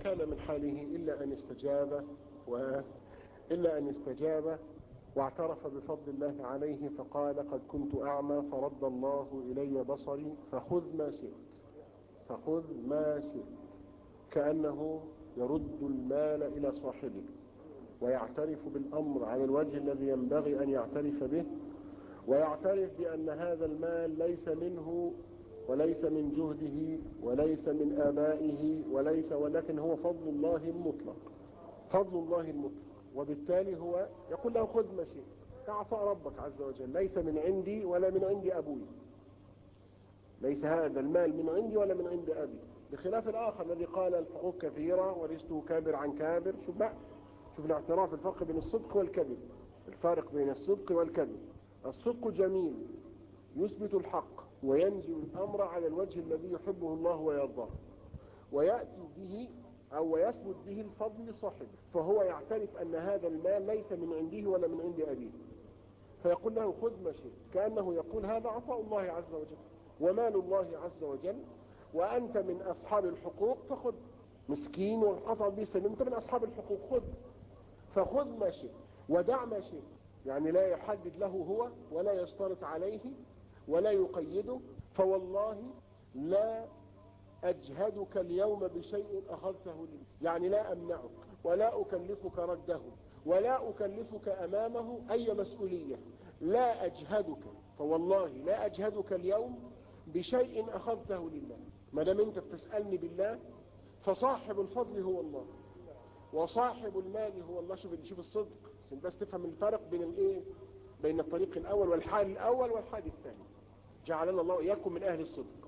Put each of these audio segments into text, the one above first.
كان من حاله إلا أن استجاب و إلا أن استجاب واعترف بفضل الله عليه فقال قد كنت أعمى فرد الله إلي بصري فخذ ما شئت فخذ ما شئت كأنه يرد المال إلى صاحبه ويعترف بالأمر على الوجه الذي ينبغي أن يعترف به ويعترف بأن هذا المال ليس منه وليس من جهده وليس من آبائه وليس ولكن هو فضل الله المطلق فضل الله المطلق وبالتالي هو يقول له خذ ما شئت كعطاء ربك عز وجل ليس من عندي ولا من عند أبوي ليس هذا المال من عندي ولا من عند أبي بخلاف الآخر الذي قال الحقوق كثيرة ورثته كابر عن كابر شوف بقى شوف الاعتراف الفرق بين الصدق والكذب الفارق بين الصدق والكذب الصدق جميل يثبت الحق وينزل الأمر على الوجه الذي يحبه الله ويرضاه ويأتي به أو يثبت به الفضل لصاحبه فهو يعترف أن هذا المال ليس من عنده ولا من عند أبيه فيقول له خذ ما شئت كأنه يقول هذا عطاء الله عز وجل ومال الله عز وجل وأنت من أصحاب الحقوق فخذ مسكين وانقطع به سبيل أنت من أصحاب الحقوق خذ فخذ ما شئت ودع ما شئت يعني لا يحدد له هو ولا يشترط عليه ولا يقيده فوالله لا أجهدك اليوم بشيء أخذته لي يعني لا أمنعك ولا أكلفك رده ولا أكلفك أمامه أي مسؤولية لا أجهدك فوالله لا أجهدك اليوم بشيء أخذته لله ما دام أنت بتسألني بالله فصاحب الفضل هو الله وصاحب المال هو الله شوف شوف الصدق بس تفهم الفرق بين الايه بين الطريق الاول والحال الاول والحال الثاني جعلنا الله اياكم من اهل الصدق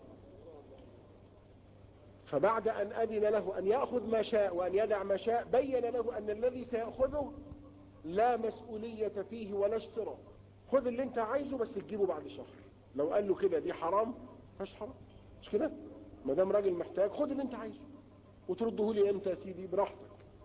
فبعد ان اذن له ان ياخذ ما شاء وان يدع ما شاء بين له ان الذي سياخذه لا مسؤوليه فيه ولا اشتراط خذ اللي انت عايزه بس تجيبه بعد شهر لو قال له كده دي حرام مش حرام مش كده ما دام راجل محتاج خذ اللي انت عايزه وترده لي امتى يا سيدي براحتك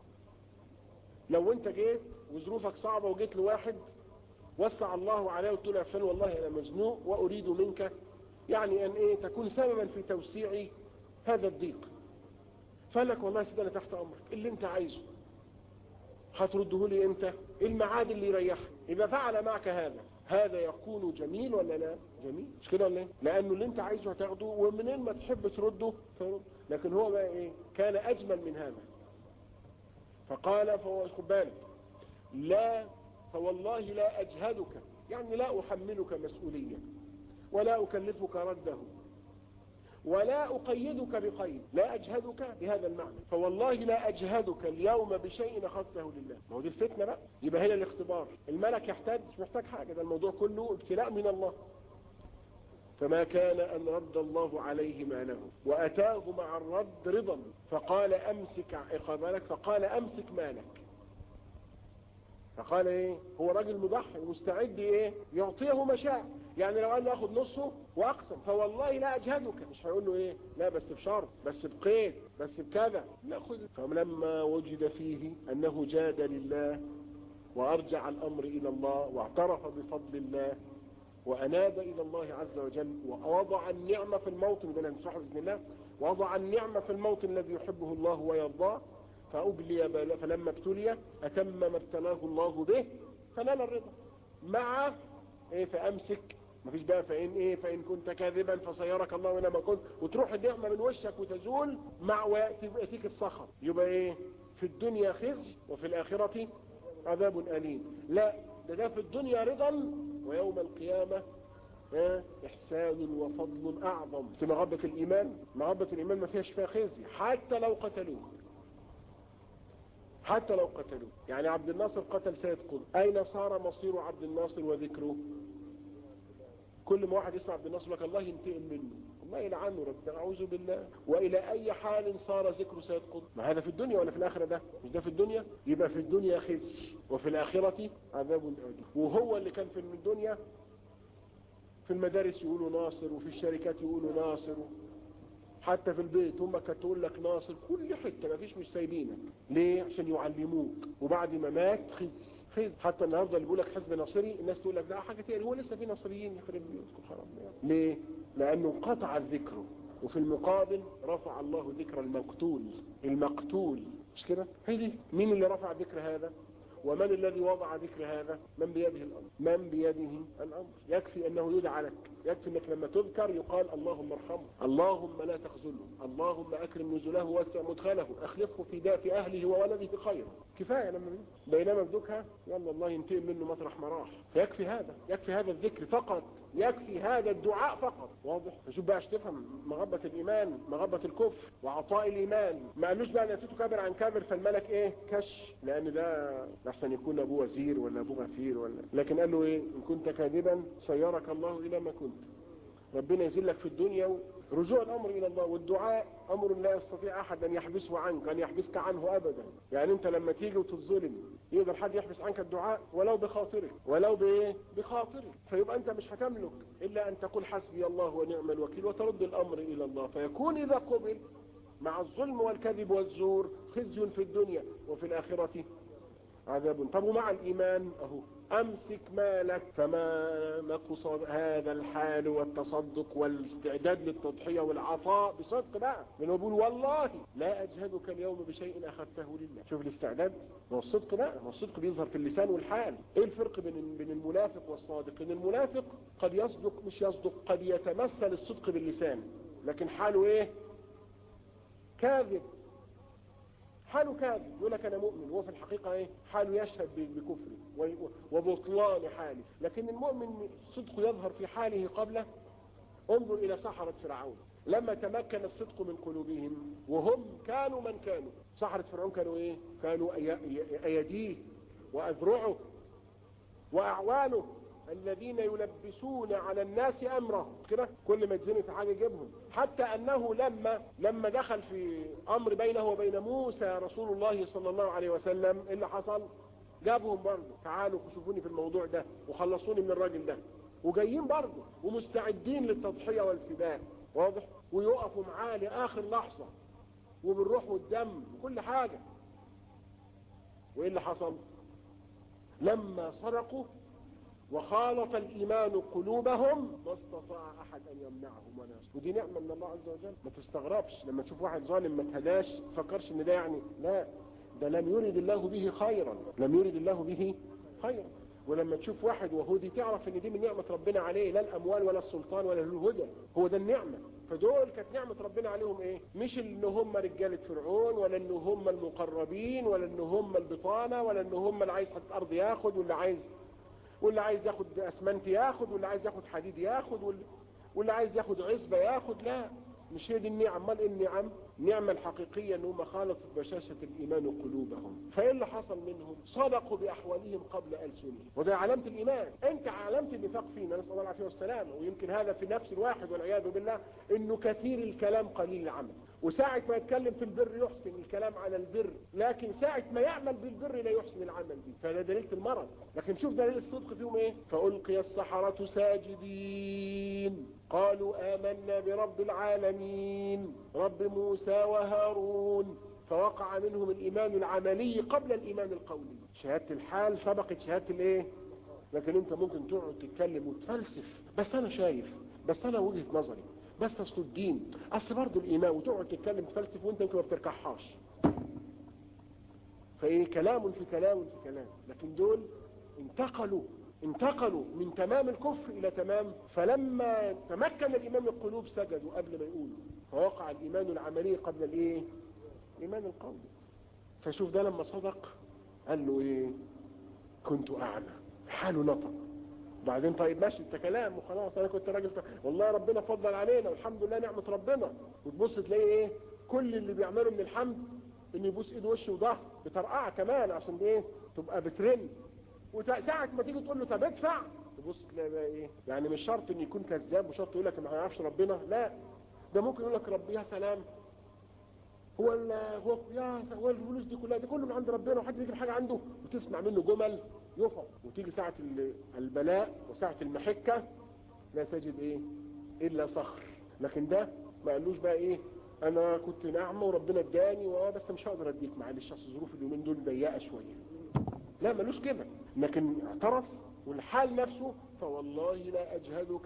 لو انت جيت وظروفك صعبة وجيت لواحد وسع الله عليه وقلت له يا فلان والله انا مزنوق واريد منك يعني ان ايه تكون سببا في توسيع هذا الضيق فقال لك والله يا سيدي انا تحت امرك اللي انت عايزه هترده لي امتى الميعاد اللي يريحك يبقى فعل معك هذا هذا يكون جميل ولا لا جميل مش كده ولا ايه لانه اللي انت عايزه هتاخده ومنين ما تحب ترده فرد لكن هو بقى ايه كان اجمل من هذا فقال فهو خد بالك لا فوالله لا اجهدك يعني لا احملك مسؤولية ولا اكلفك رده ولا أقيدك بقيد لا أجهدك بهذا المعنى فوالله لا أجهدك اليوم بشيء أخذته لله ما هو دي الفتنة بقى يبقى هنا الاختبار الملك يحتاج مش محتاج حاجة ده الموضوع كله ابتلاء من الله فما كان أن رد الله عليه ماله وأتاه مع الرد رضا فقال أمسك إخبارك فقال أمسك مالك فقال ايه هو راجل مضحي مستعد ايه يعطيه ما شاء يعني لو قال له اخد نصه واقسم فوالله لا اجهدك مش هيقول له ايه لا بس بشرط بس بقيد بس بكذا لا خذ فلما وجد فيه انه جاد لله وارجع الامر الى الله واعترف بفضل الله واناب الى الله عز وجل ووضع النعمة في الموطن بنا نشرحه باذن الله وضع النعمة في الموطن الذي يحبه الله ويرضاه فأبلي بلا فلما ابتلي أتم ما ابتلاه الله به فنال الرضا مع إيه فأمسك مفيش بقى فإن إيه فإن كنت كاذبا فسيرك الله وإنما كنت وتروح النعمة من وشك وتزول مع ويأتيك الصخر يبقى إيه في الدنيا خزي وفي الآخرة عذاب أليم لا ده ده في الدنيا رضا ويوم القيامة اه إحسان وفضل أعظم في مغبة الإيمان مغبة الإيمان ما فيهاش فيها خزي حتى لو قتلوه حتى لو قتلوه يعني عبد الناصر قتل سيد قطب أين صار مصير عبد الناصر وذكره كل ما واحد يسمع عبد الناصر لك الله ينتقم منه الله يلعنه ربنا أعوذ بالله وإلى أي حال صار ذكر سيد قطب ما هذا في الدنيا ولا في الآخرة ده مش ده في الدنيا يبقى في الدنيا خزي وفي الآخرة عذاب أليم وهو اللي كان في الدنيا في المدارس يقولوا ناصر وفي الشركات يقولوا ناصر حتى في البيت هم كانت تقول لك ناصر كل حته ما فيش مش سايبينك ليه عشان يعلموك وبعد ما مات خز خز حتى النهارده اللي بيقول لك حزب ناصري الناس تقول لك ده حاجه تاني هو لسه في ناصريين يخرب بيوتكم حرام ليه لانه انقطع ذكره وفي المقابل رفع الله ذكر المقتول المقتول مش كده هي دي مين اللي رفع ذكر هذا ومن الذي وضع ذكر هذا من بيده الأمر من بيده الأمر يكفي أنه يدعى لك يكفي أنك لما تذكر يقال اللهم ارحمه اللهم لا تخذله اللهم أكرم نزله واسع مدخله أخلفه في داء في أهله وولده خير كفاية لما بينما بدكها يلا الله ينتقم منه مطرح ما راح يكفي هذا يكفي هذا الذكر فقط يكفي هذا الدعاء فقط واضح فشوف بقى تفهم مغبة الإيمان مغبة الكفر وعطاء الإيمان ما قالوش بقى نسيته كابر عن كابر فالملك إيه كش لأن ده أحسن يكون أبوه وزير ولا أبوه غفير ولا لكن قال له إيه إن كنت كاذبا سيرك الله إلى ما كنت ربنا يزلك في الدنيا رجوع الأمر إلى الله والدعاء أمر لا يستطيع أحد أن يحبسه عنك أن يحبسك عنه أبدا يعني أنت لما تيجي وتتظلم يقدر حد يحبس عنك الدعاء ولو بخاطرك ولو بإيه بخاطرك فيبقى أنت مش هتملك إلا أن تقول حسبي الله ونعم الوكيل وترد الأمر إلى الله فيكون إذا قبل مع الظلم والكذب والزور خزي في الدنيا وفي الآخرة عذاب طب ومع الإيمان أهو أمسك مالك فما نقص هذا الحال والتصدق والاستعداد للتضحية والعطاء بصدق بقى لأنه بيقول والله لا أجهدك اليوم بشيء أخذته لله شوف الاستعداد ما هو الصدق بقى ما هو الصدق بيظهر في اللسان والحال ايه الفرق بين بين المنافق والصادق ان المنافق قد يصدق مش يصدق قد يتمثل الصدق باللسان لكن حاله ايه كاذب حاله كاذب يقول لك انا مؤمن وهو في الحقيقة ايه حاله يشهد بكفره وبطلان حاله لكن المؤمن صدقه يظهر في حاله قبله انظر الى سحرة فرعون لما تمكن الصدق من قلوبهم وهم كانوا من كانوا سحرة فرعون كانوا ايه كانوا ايديه واذرعه واعوانه الذين يلبسون على الناس امره كده كل ما يتزني في حاجه يجيبهم حتى انه لما لما دخل في امر بينه وبين موسى رسول الله صلى الله عليه وسلم ايه اللي حصل جابهم برضه تعالوا شوفوني في الموضوع ده وخلصوني من الراجل ده وجايين برضه ومستعدين للتضحيه والفداء واضح ويقفوا معاه لاخر لحظه وبالروح والدم وكل حاجه وايه اللي حصل لما سرقوا وخالط الإيمان قلوبهم ما استطاع أحد أن يمنعهم ولا ودي نعمة من الله عز وجل ما تستغربش لما تشوف واحد ظالم ما تهداش فكرش ان ده يعني لا ده لم يرد الله به خيرا لم يرد الله به خيرا ولما تشوف واحد وهودي تعرف ان دي من نعمة ربنا عليه لا الاموال ولا السلطان ولا الهدى هو ده النعمة فدول كانت نعمة ربنا عليهم ايه مش ان هم رجالة فرعون ولا ان هم المقربين ولا ان هم البطانة ولا ان هم اللي عايز حتى ارض ياخد واللي عايز واللي عايز ياخد اسمنت ياخد واللي عايز ياخد حديد ياخد واللي, واللي عايز ياخد عزبة ياخد لا مش هي دي النعم مال النعم النعمة الحقيقية ان هم خالطت بشاشة الايمان قلوبهم فايه اللي حصل منهم صدقوا باحوالهم قبل السنهم وده علامة الايمان انت علامة النفاق فينا نسأل الله العافية والسلام ويمكن هذا في نفس الواحد والعياذ بالله انه كثير الكلام قليل العمل وساعة ما يتكلم في البر يحسن الكلام على البر لكن ساعة ما يعمل بالبر لا يحسن العمل به فده دليل المرض لكن شوف دليل الصدق فيهم ايه فألقي السحرة ساجدين قالوا آمنا برب العالمين رب موسى وهارون فوقع منهم الإيمان العملي قبل الإيمان القولي شهادة الحال سبقت شهادة الايه لكن انت ممكن تقعد تتكلم وتفلسف بس انا شايف بس انا وجهة نظري بس اصل الدين اصل برضه الايمان وتقعد تتكلم تفلسف وانت يمكن ما بتركحهاش فايه كلام في كلام في كلام لكن دول انتقلوا انتقلوا من تمام الكفر الى تمام فلما تمكن الايمان من القلوب سجدوا قبل ما يقولوا فوقع الايمان العملي قبل الايه الايمان القولي فشوف ده لما صدق قال له ايه كنت اعمى حاله نطق بعدين طيب ماشي انت كلام وخلاص انا كنت راجل والله ربنا فضل علينا والحمد لله نعمة ربنا وتبص تلاقي ايه كل اللي بيعمله من الحمد انه يبوس ايد وشه وظهر بترقع كمان عشان ايه تبقى بترن وساعة ما تيجي تقول له طب ادفع تبص تلاقي بقى ايه يعني مش شرط ان يكون كذاب وشرط يقول لك ما يعرفش ربنا لا ده ممكن يقول لك ربي يا سلام هو هو يا هو الفلوس دي كلها دي كله من عند ربنا وحد يجيب حاجه عنده وتسمع منه جمل يفض وتيجي ساعة البلاء وساعة المحكة لا تجد ايه الا صخر لكن ده ما قالوش بقى ايه انا كنت نعمة وربنا اداني بس مش هقدر اديك معلش اصل الظروف اليومين دول ضيقه شوية لا مالوش كده لكن اعترف والحال نفسه فوالله لا اجهدك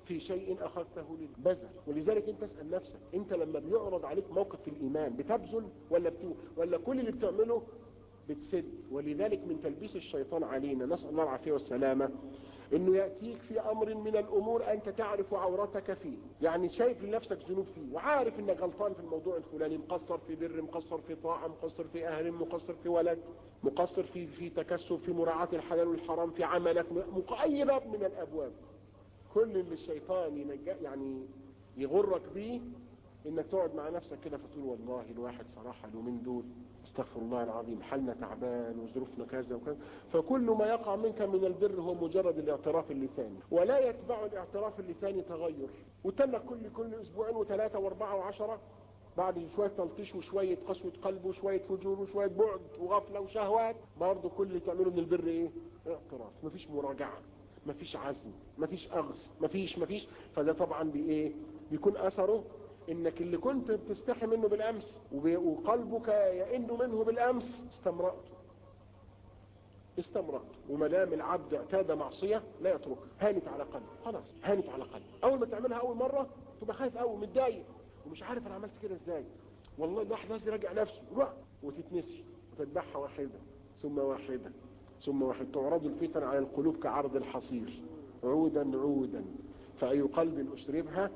في شيء اخذته للبذل ولذلك انت اسال نفسك انت لما بيعرض عليك موقف في الايمان بتبذل ولا بتو ولا كل اللي بتعمله بتسد ولذلك من تلبيس الشيطان علينا نسال الله العافيه والسلامه انه ياتيك في امر من الامور انت تعرف عورتك فيه يعني شايف لنفسك ذنوب فيه وعارف انك غلطان في الموضوع الفلاني مقصر في بر مقصر في طاعه مقصر في اهل مقصر في ولد مقصر في في تكسب في مراعاه الحلال والحرام في عملك اي باب من الابواب كل اللي الشيطان ينجا يعني يغرك بيه انك تقعد مع نفسك كده فتقول والله الواحد صراحه اليومين دول استغفر الله العظيم حالنا تعبان وظروفنا كذا وكذا فكل ما يقع منك من البر هو مجرد الاعتراف اللساني ولا يتبع الاعتراف اللساني تغير وتنك كل كل اسبوعين وثلاثه واربعه وعشره بعد شوية تلطيش وشوية قسوة قلب وشوية فجور وشوية بعد وغفلة وشهوات برضه كل اللي تعمله من البر ايه اعتراف مفيش مراجعة مفيش عزم مفيش اغص مفيش مفيش فده طبعا بايه بيكون اثره انك اللي كنت بتستحي منه بالامس وقلبك يئن منه بالامس استمرأته استمرأت وما دام العبد اعتاد معصية لا يتركها هانت على قلبه خلاص هانت على قلبه اول ما تعملها اول مرة تبقى خايف قوي متضايق ومش عارف انا عملت كده ازاي والله الواحد لازم يراجع نفسه روح وتتنسي وتذبحها واحدة ثم واحدة ثم واحد تعرض الفتن على القلوب كعرض الحصير عودا عودا فأي قلب أشربها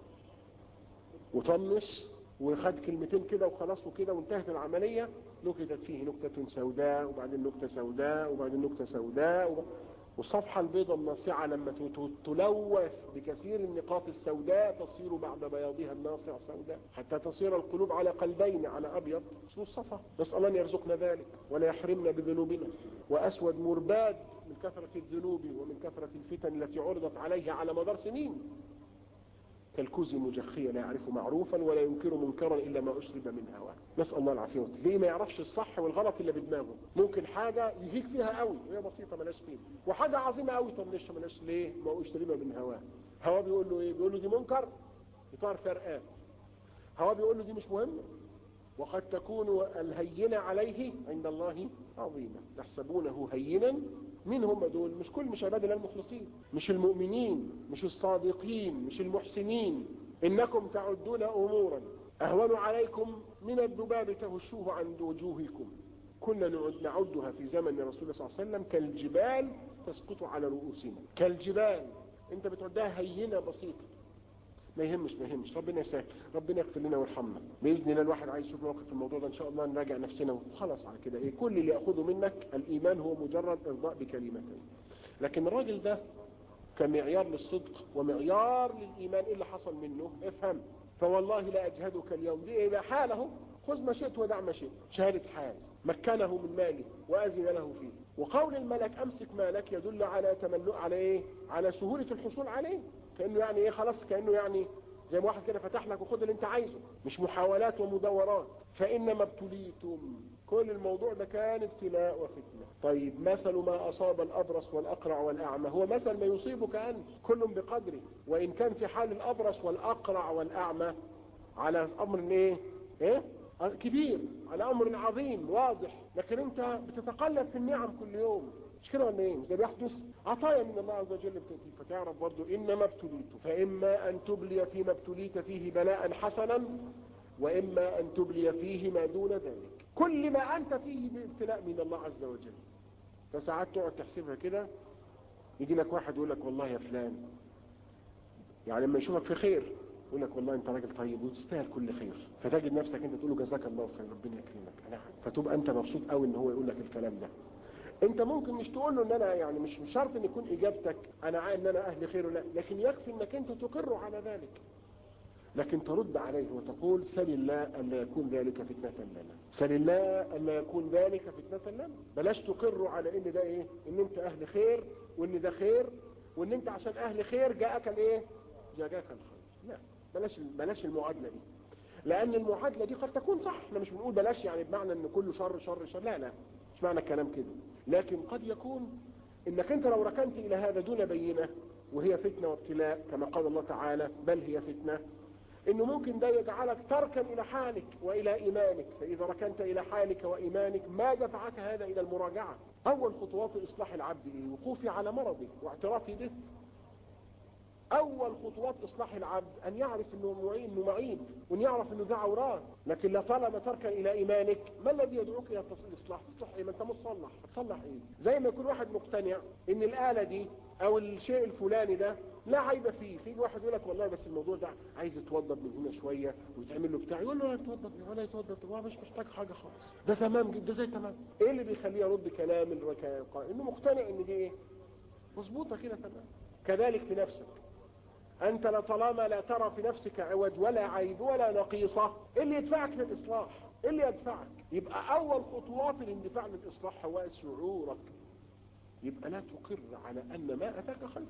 وطنش وخد كلمتين كده وخلاص وكده وانتهت العملية نكتت فيه نكتة سوداء وبعدين نكتة سوداء وبعدين نكتة سوداء وب... والصفحة البيضاء الناصعة لما تلوث بكثير النقاط السوداء تصير بعد بياضها الناصع سوداء حتى تصير القلوب على قلبين على أبيض اسمه الصفا نسأل الله أن يرزقنا ذلك ولا يحرمنا بذنوبنا وأسود مرباد من كثرة الذنوب ومن كثرة الفتن التي عرضت عليه على مدار سنين كالكوز مجخية لا يعرف معروفا ولا ينكر منكرا إلا ما أشرب من هواه نسأل الله العافية ليه ما يعرفش الصح والغلط إلا بدماغه ممكن حاجة يهيك فيها قوي وهي بسيطة ملاش قيمة وحاجة عظيمة قوي طنشها ملاش ليه ما أشرب من هواه هواه بيقول له إيه بيقول له دي منكر يطار فرقان هواه بيقول له دي مش مهمة وقد تكون الهينة عليه عند الله عظيمة تحسبونه هينا مين هم دول مش كل مش عباد الله المخلصين مش المؤمنين مش الصادقين مش المحسنين إنكم تعدون أمورا أهون عليكم من الذباب تهشوه عن وجوهكم كنا نعدها في زمن الرسول صلى الله عليه وسلم كالجبال تسقط على رؤوسنا كالجبال انت بتعدها هينة بسيطة ما يهمش ما يهمش ربنا يسهل ربنا يغفر لنا ويرحمنا باذن الله الواحد عايز يشوف موقف في الموضوع ده ان شاء الله نراجع نفسنا وخلاص على كده ايه كل اللي ياخذه منك الايمان هو مجرد ارضاء بكلمتين لكن الراجل ده كمعيار للصدق ومعيار للايمان ايه اللي حصل منه افهم فوالله لا اجهدك اليوم دي ايه حاله خذ ما شئت ودع ما شئت شهاده حال مكنه من ماله واذن له فيه وقول الملك امسك مالك يدل على تملؤ على ايه على سهوله الحصول عليه كانه يعني ايه خلاص كانه يعني زي ما واحد كده فتح لك وخد اللي انت عايزه مش محاولات ومدورات فانما ابتليتم كل الموضوع ده كان ابتلاء وفتنه طيب مثل ما اصاب الابرص والاقرع والاعمى هو مثل ما يصيبك انت كل بقدره وان كان في حال الابرص والاقرع والاعمى على امر ايه ايه كبير على امر عظيم واضح لكن انت بتتقلب في النعم كل يوم مش كده ولا ايه مش ده بيحدث عطايا من الله عز وجل بتأتي فتعرف برضو انما ابتليت فاما ان تبلي فيما ابتليت فيه بلاء حسنا واما ان تبلي فيه ما دون ذلك كل ما انت فيه بابتلاء من الله عز وجل فساعات تقعد تحسبها كده يجي لك واحد يقول لك والله يا فلان يعني لما يشوفك في خير يقول لك والله انت راجل طيب وتستاهل كل خير فتجد نفسك انت تقول له جزاك الله خير ربنا يكرمك انا فتبقى انت مبسوط قوي ان هو يقول لك الكلام ده انت ممكن مش تقول له ان انا يعني مش مش شرط ان يكون اجابتك انا عارف ان انا اهل خير ولا لكن يكفي انك انت تقر على ذلك لكن ترد عليه وتقول سل الله الا يكون ذلك فتنة لنا سل الله الا يكون ذلك فتنة لنا بلاش تقر على ان ده ايه ان انت اهل خير وان ده خير وان انت عشان اهل خير جاءك الايه جاءك الخير لا بلاش بلاش المعادلة دي لان المعادلة دي قد تكون صح احنا مش بنقول بلاش يعني بمعنى ان كله شر شر شر لا لا مش معنى الكلام كده لكن قد يكون انك انت لو ركنت الى هذا دون بينة وهي فتنة وابتلاء كما قال الله تعالى بل هي فتنة انه ممكن ده يجعلك تركن الى حالك والى ايمانك فاذا ركنت الى حالك وايمانك ما دفعك هذا الى المراجعة اول خطوات اصلاح العبد ايه وقوفي على مرضه واعترافي به اول خطوات اصلاح العبد ان يعرف انه معين انه معيب وان يعرف انه ده عورات لكن لا طالما تركن الى ايمانك ما الذي يدعوك الى الاصلاح تصلح ايه ما انت مصلح تصلح ايه زي ما يكون واحد مقتنع ان الاله دي او الشيء الفلاني ده لا عيب فيه في واحد يقول لك والله بس الموضوع ده عايز يتوضب من هنا شويه ويتعمل له بتاع يقول له لا يتوضب ولا يتوضب هو مش محتاج حاجه خالص ده تمام جدا زي تمام ايه اللي بيخليه يرد كلام الركائق انه مقتنع ان دي ايه مظبوطه كده تمام كذلك في نفسك انت لطالما لا ترى في نفسك عوج ولا عيب ولا نقيصه ايه اللي يدفعك للاصلاح ايه اللي يدفعك يبقى اول خطوات الاندفاع للاصلاح هو شعورك يبقى لا تقر على ان ما اتاك خير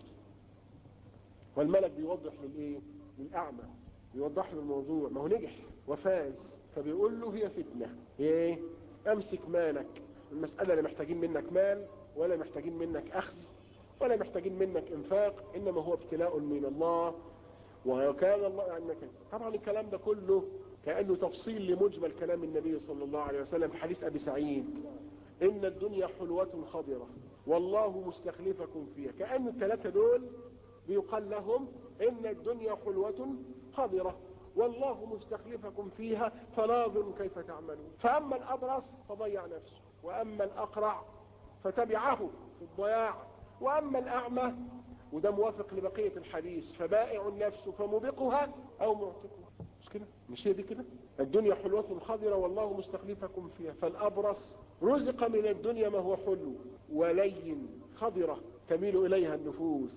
والملك بيوضح للايه للاعمى بيوضح له الموضوع ما هو نجح وفاز فبيقول له هي فتنه هي ايه امسك مالك المساله لا محتاجين منك مال ولا محتاجين منك اخذ ولا محتاجين منك انفاق انما هو ابتلاء من الله وكان الله عنك طبعا الكلام ده كله كانه تفصيل لمجمل كلام النبي صلى الله عليه وسلم في حديث ابي سعيد ان الدنيا حلوة خضرة والله مستخلفكم فيها كأن الثلاثة دول بيقال لهم ان الدنيا حلوة خضرة والله مستخلفكم فيها فناظر كيف تعملون فاما الابرص فضيع نفسه واما الاقرع فتبعه في الضياع واما الاعمى وده موافق لبقية الحديث فبائع النفس فموبقها او معتقها مش كده مش هي دي كده الدنيا حلوة خضرة والله مستخلفكم فيها فالابرص رزق من الدنيا ما هو حلو ولين خضرة تميل اليها النفوس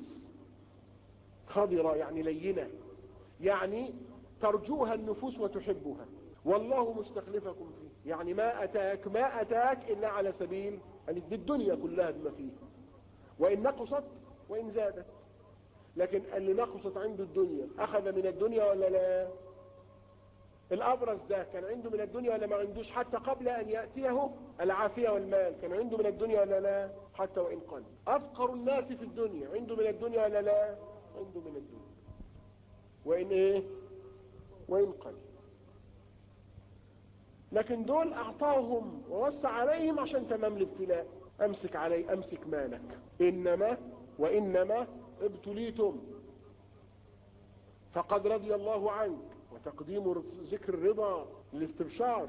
خضرة يعني لينة يعني ترجوها النفوس وتحبها والله مستخلفكم فيه يعني ما أتاك ما أتاك إلا على سبيل يعني الدنيا كلها بما فيه وإن نقصت وإن زادت لكن اللي نقصت عنده الدنيا أخذ من الدنيا ولا لا الأبرز ده كان عنده من الدنيا ولا ما عندوش حتى قبل أن يأتيه العافية والمال كان عنده من الدنيا ولا لا حتى وإن قل أفقر الناس في الدنيا عنده من الدنيا ولا لا عنده من الدنيا وإن إيه وإن قل لكن دول أعطاهم ووسع عليهم عشان تمام الابتلاء أمسك علي أمسك مالك إنما وإنما ابتليتم فقد رضي الله عنك وتقديم ذكر الرضا للاستبشار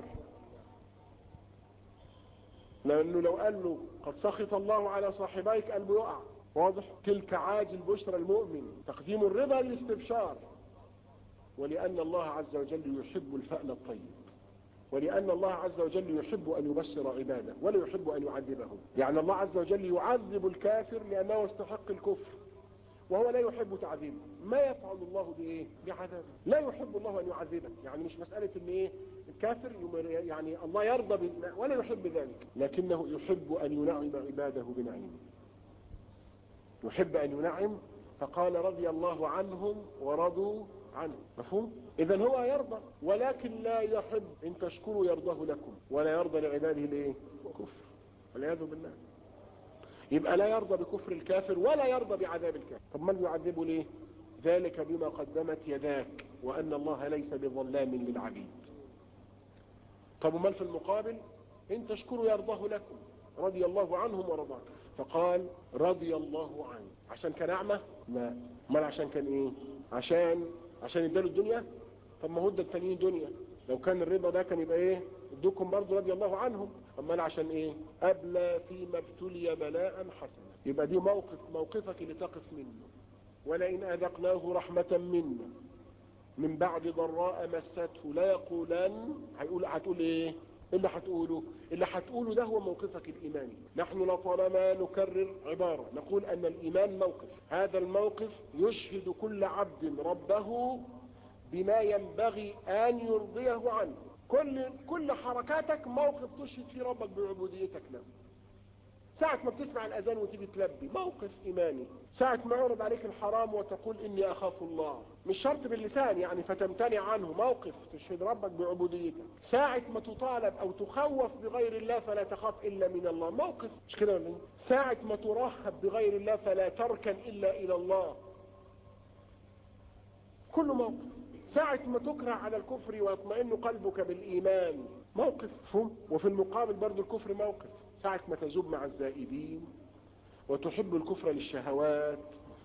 لأنه لو قال له قد سخط الله على صاحبيك قلبه يقع واضح تلك عاجل بشرى المؤمن تقديم الرضا للاستبشار ولأن الله عز وجل يحب الفأل الطيب ولأن الله عز وجل يحب أن يبشر عباده ولا يحب أن يعذبهم يعني الله عز وجل يعذب الكافر لأنه يستحق الكفر وهو لا يحب تعذيبه ما يفعل الله بايه بعذابه لا يحب الله ان يعذبه يعني مش مسألة ان ايه الكافر يعني الله يرضى ولا يحب ذلك لكنه يحب ان ينعم عباده بنعيم يحب ان ينعم فقال رضي الله عنهم ورضوا عنه مفهوم اذا هو يرضى ولكن لا يحب ان تشكروا يرضاه لكم ولا يرضى لعباده الايه كفر والعياذ بالله يبقى لا يرضى بكفر الكافر ولا يرضى بعذاب الكافر طب من يعذبه ليه ذلك بما قدمت يداك وان الله ليس بظلام للعبيد طب ومن في المقابل ان تشكروا يرضاه لكم رضي الله عنهم ورضاه فقال رضي الله عنه عشان كان اعمى لا امال عشان كان ايه عشان عشان اداله الدنيا طب ما هو ادى التانيين دنيا لو كان الرضا ده كان يبقى ايه ادوكم برضه رضي الله عنهم امال عشان ايه ابلى فيما ابتلي بلاء حسنا يبقى دي موقف موقفك اللي تقف منه ولئن اذقناه رحمة منا من بعد ضراء مسته لا يقولن هيقول هتقول ايه اللي هتقوله اللي هتقوله ده هو موقفك الإيماني نحن لطالما نكرر عبارة نقول أن الإيمان موقف هذا الموقف يشهد كل عبد ربه بما ينبغي أن يرضيه عنه كل كل حركاتك موقف تشهد فيه ربك بعبوديتك له ساعة ما بتسمع الأذان وتيجي تلبي موقف إيماني ساعة ما يعرض عليك الحرام وتقول إني أخاف الله مش شرط باللسان يعني فتمتنع عنه موقف تشهد ربك بعبوديتك ساعة ما تطالب أو تخوف بغير الله فلا تخاف إلا من الله موقف مش كده ولا ساعة ما ترهب بغير الله فلا تركن إلا إلى الله كل موقف ساعة ما تكره على الكفر ويطمئن قلبك بالإيمان موقف فهم وفي المقابل برضو الكفر موقف ساعة ما تزوب مع الزائدين وتحب الكفر للشهوات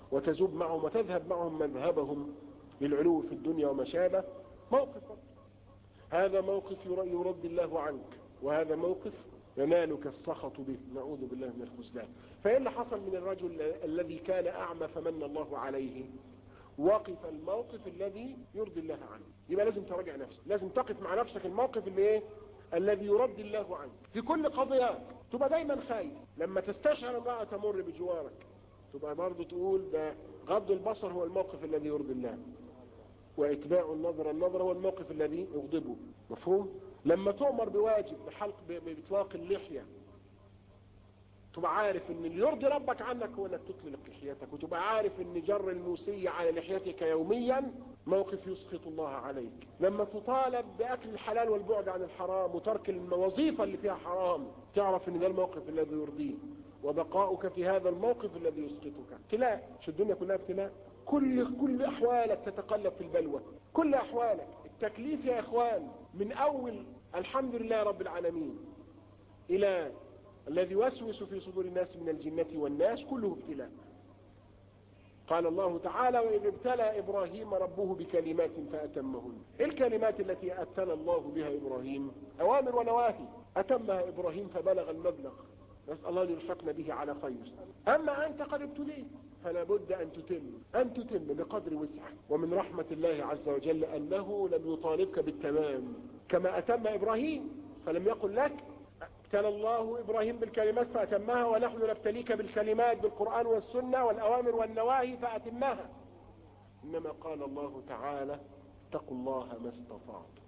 وتزوب معهم وتذهب معهم مذهبهم للعلو في الدنيا وما شابه موقف هذا موقف يرد الله عنك وهذا موقف ينالك السخط به نعوذ بالله من الخذلان فإيه اللي حصل من الرجل الذي كان أعمى فمن الله عليه وقف الموقف الذي يرضي الله عنه يبقى لازم تراجع نفسك لازم تقف مع نفسك الموقف اللي ايه الذي يرضي الله عنك في كل قضية تبقى دايما خايف لما تستشعر امرأة تمر بجوارك تبقى برضه تقول ده غض البصر هو الموقف الذي يرضي الله واتباع النظر النظر هو الموقف الذي يغضبه مفهوم لما تؤمر بواجب بحلق باطلاق اللحية تبقى عارف ان اللي يرضي ربك عنك هو انك تطلق لحيتك وتبقى عارف ان جر الموسية على لحيتك يوميا موقف يسخط الله عليك لما تطالب باكل الحلال والبعد عن الحرام وترك الوظيفة اللي فيها حرام تعرف ان ده الموقف الذي يرضيه وبقاؤك في هذا الموقف الذي يسقطك ابتلاء مش الدنيا كلها ابتلاء كل كل احوالك تتقلب في البلوى كل احوالك التكليف يا اخوان من اول الحمد لله رب العالمين الى الذي يوسوس في صدور الناس من الجنة والناس كله ابتلاء قال الله تعالى وإذ ابتلى إبراهيم ربه بكلمات فأتمهن الكلمات التي ابتلى الله بها إبراهيم أوامر ونواهي أتمها إبراهيم فبلغ المبلغ نسأل الله أن يلحقنا به على خير أما أنت قد ابتليت فلا بد أن تتم أن تتم بقدر وسعك ومن رحمة الله عز وجل أنه لم يطالبك بالتمام كما أتم إبراهيم فلم يقل لك ابتلى الله إبراهيم بالكلمات فأتمها ونحن نبتليك بالكلمات بالقرآن والسنة والأوامر والنواهي فأتمها إنما قال الله تعالى اتقوا الله ما استطعتم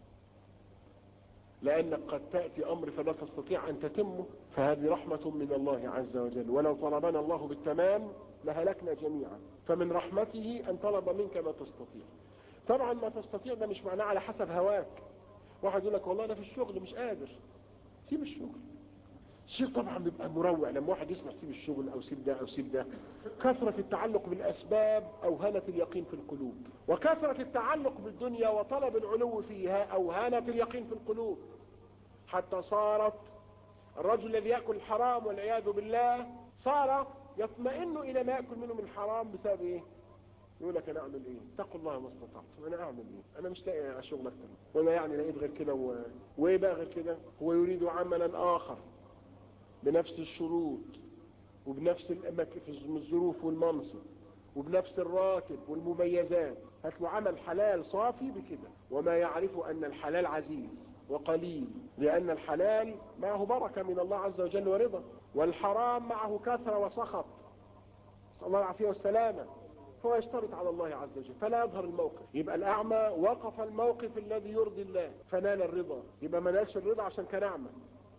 لأنك قد تأتي أمر فلا تستطيع أن تتمه فهذه رحمة من الله عز وجل ولو طلبنا الله بالتمام لهلكنا جميعا فمن رحمته أن طلب منك ما تستطيع طبعا ما تستطيع ده مش معناه على حسب هواك واحد يقول لك والله أنا في الشغل مش قادر سيب الشغل الشيء طبعا بيبقى مروع لما واحد يسمع سيب الشغل او سيب ده او سيب ده كثرة التعلق بالاسباب اوهنت اليقين في القلوب وكثرة التعلق بالدنيا وطلب العلو فيها اوهنت اليقين في القلوب حتى صارت الرجل الذي يأكل الحرام والعياذ بالله صار يطمئن الى ما يأكل منه من حرام بسبب ايه يقول لك انا اعمل ايه اتقوا الله ما استطعت انا اعمل ايه انا مش لاقي شغل اكتر وانا يعني لقيت غير كده و... وايه بقى غير كده هو يريد عملا اخر بنفس الشروط وبنفس الاماكن في الظروف والمنصب وبنفس الراتب والمميزات هات له عمل حلال صافي بكده وما يعرف ان الحلال عزيز وقليل لان الحلال معه بركة من الله عز وجل ورضا والحرام معه كثرة وسخط نسأل الله العافية والسلامة فهو يشترط على الله عز وجل فلا يظهر الموقف يبقى الأعمى وقف الموقف الذي يرضي الله فنال الرضا يبقى ما نالش الرضا عشان كان أعمى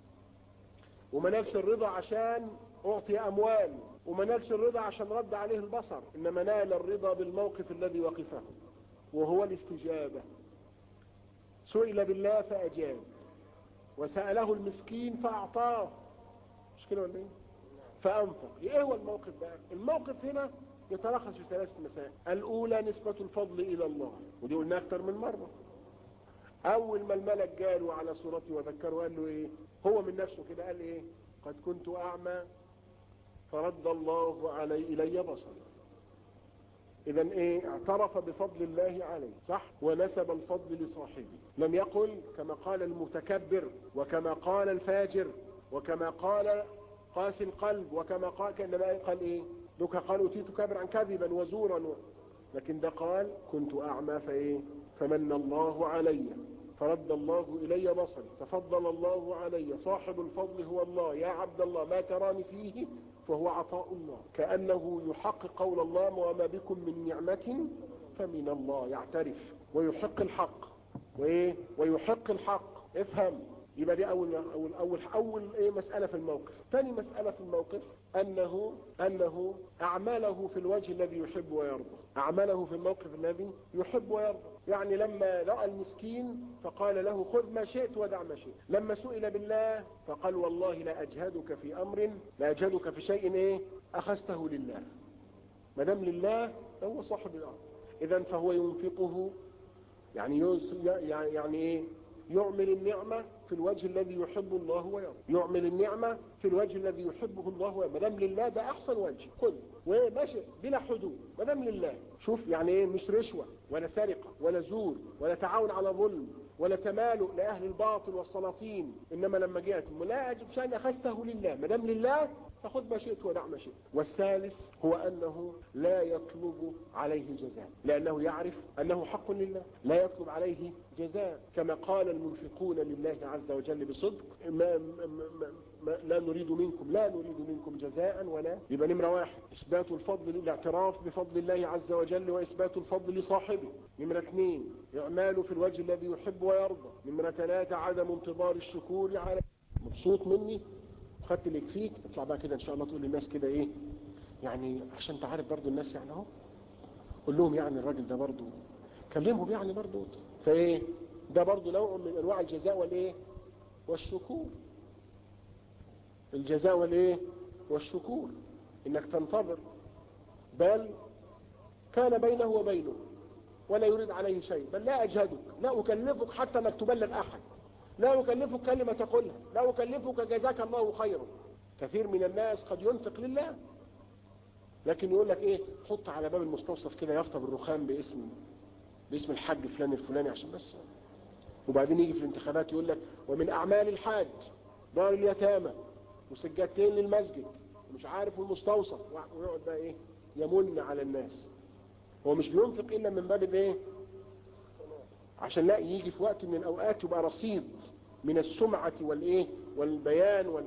وما نالش الرضا عشان أعطي أموال وما نالش الرضا عشان رد عليه البصر إنما نال الرضا بالموقف الذي وقفه وهو الاستجابة سئل بالله فأجاب وسأله المسكين فأعطاه مش كده ولا ايه فأنفق ايه هو الموقف بقى الموقف هنا يتلخص في ثلاث مسائل الأولى نسبة الفضل إلى الله ودي قلنا أكتر من مرة أول ما الملك جاله على صورته وذكره قال له إيه هو من نفسه كده قال إيه قد كنت أعمى فرد الله علي إلي بصري إذا إيه اعترف بفضل الله عليه صح ونسب الفضل لصاحبه لم يقل كما قال المتكبر وكما قال الفاجر وكما قال قاسي القلب وكما قال كأنما قال إيه دوك قال أتيت كبرا كذبا وزورا و... لكن ده قال كنت أعمى فإيه فمن الله علي فرد الله إلي بصري تفضل الله علي صاحب الفضل هو الله يا عبد الله ما تراني فيه فهو عطاء الله كأنه يحقق قول الله وما بكم من نعمة فمن الله يعترف ويحق الحق وإيه ويحق الحق افهم يبقى دي أول أول أول أول إيه مسألة في الموقف ثاني مسألة في الموقف أنه أنه أعماله في الوجه الذي يحب ويرضى أعماله في الموقف الذي يحب ويرضى يعني لما رأى المسكين فقال له خذ ما شئت ودع ما شئت لما سئل بالله فقال والله لا أجهدك في أمر لا أجهدك في شيء إيه أخذته لله ما دام لله هو صاحب الأمر إذا فهو ينفقه يعني يعني إيه يعمل النعمة في الوجه الذي يحب الله ويرضى يعمل النعمة في الوجه الذي يحبه الله ويرضى مدام لله ده أحسن وجه كل وماشي بلا حدود مدام لله شوف يعني ايه مش رشوة ولا سرقة ولا زور ولا تعاون على ظلم ولا تمالؤ لأهل الباطل والسلاطين إنما لما جاءت لا أجب شأن أخذته لله مدام لله فخذ ما شئت ودع ما شئت والثالث هو أنه لا يطلب عليه جزاء لأنه يعرف أنه حق لله لا يطلب عليه جزاء كما قال المنفقون لله عز وجل بصدق ما ما ما ما لا نريد منكم لا نريد منكم جزاء ولا يبقى نمرة واحد إثبات الفضل الاعتراف بفضل الله عز وجل وإثبات الفضل لصاحبه نمرة اثنين إعماله في الوجه الذي يحب ويرضى نمرة ثلاثة عدم انتظار الشكور على مبسوط مني خدت اللي يكفيك اطلع بقى كده ان شاء الله تقول للناس كده ايه يعني عشان تعرف برضو الناس يعني اهو قول لهم يعني الراجل ده برضو كلمهم يعني برضو فايه ده برضو نوع من انواع الجزاء والايه والشكور الجزاء والايه والشكور انك تنتظر بل كان بينه وبينه ولا يريد عليه شيء بل لا اجهدك لا اكلفك حتى انك تبلغ احد لا أكلفك كلمة تقولها لا أكلفك جزاك الله خيرا كثير من الناس قد ينفق لله لكن يقول لك ايه حط على باب المستوصف كده يافطه بالرخام باسم باسم الحاج فلان الفلاني عشان بس وبعدين يجي في الانتخابات يقول لك ومن اعمال الحاج دار اليتامى وسجادتين للمسجد ومش عارف المستوصف ويقعد بقى ايه يمن على الناس هو مش بينفق الا من باب ايه عشان لا يجي في وقت من الاوقات يبقى رصيد من السمعة والايه والبيان وال...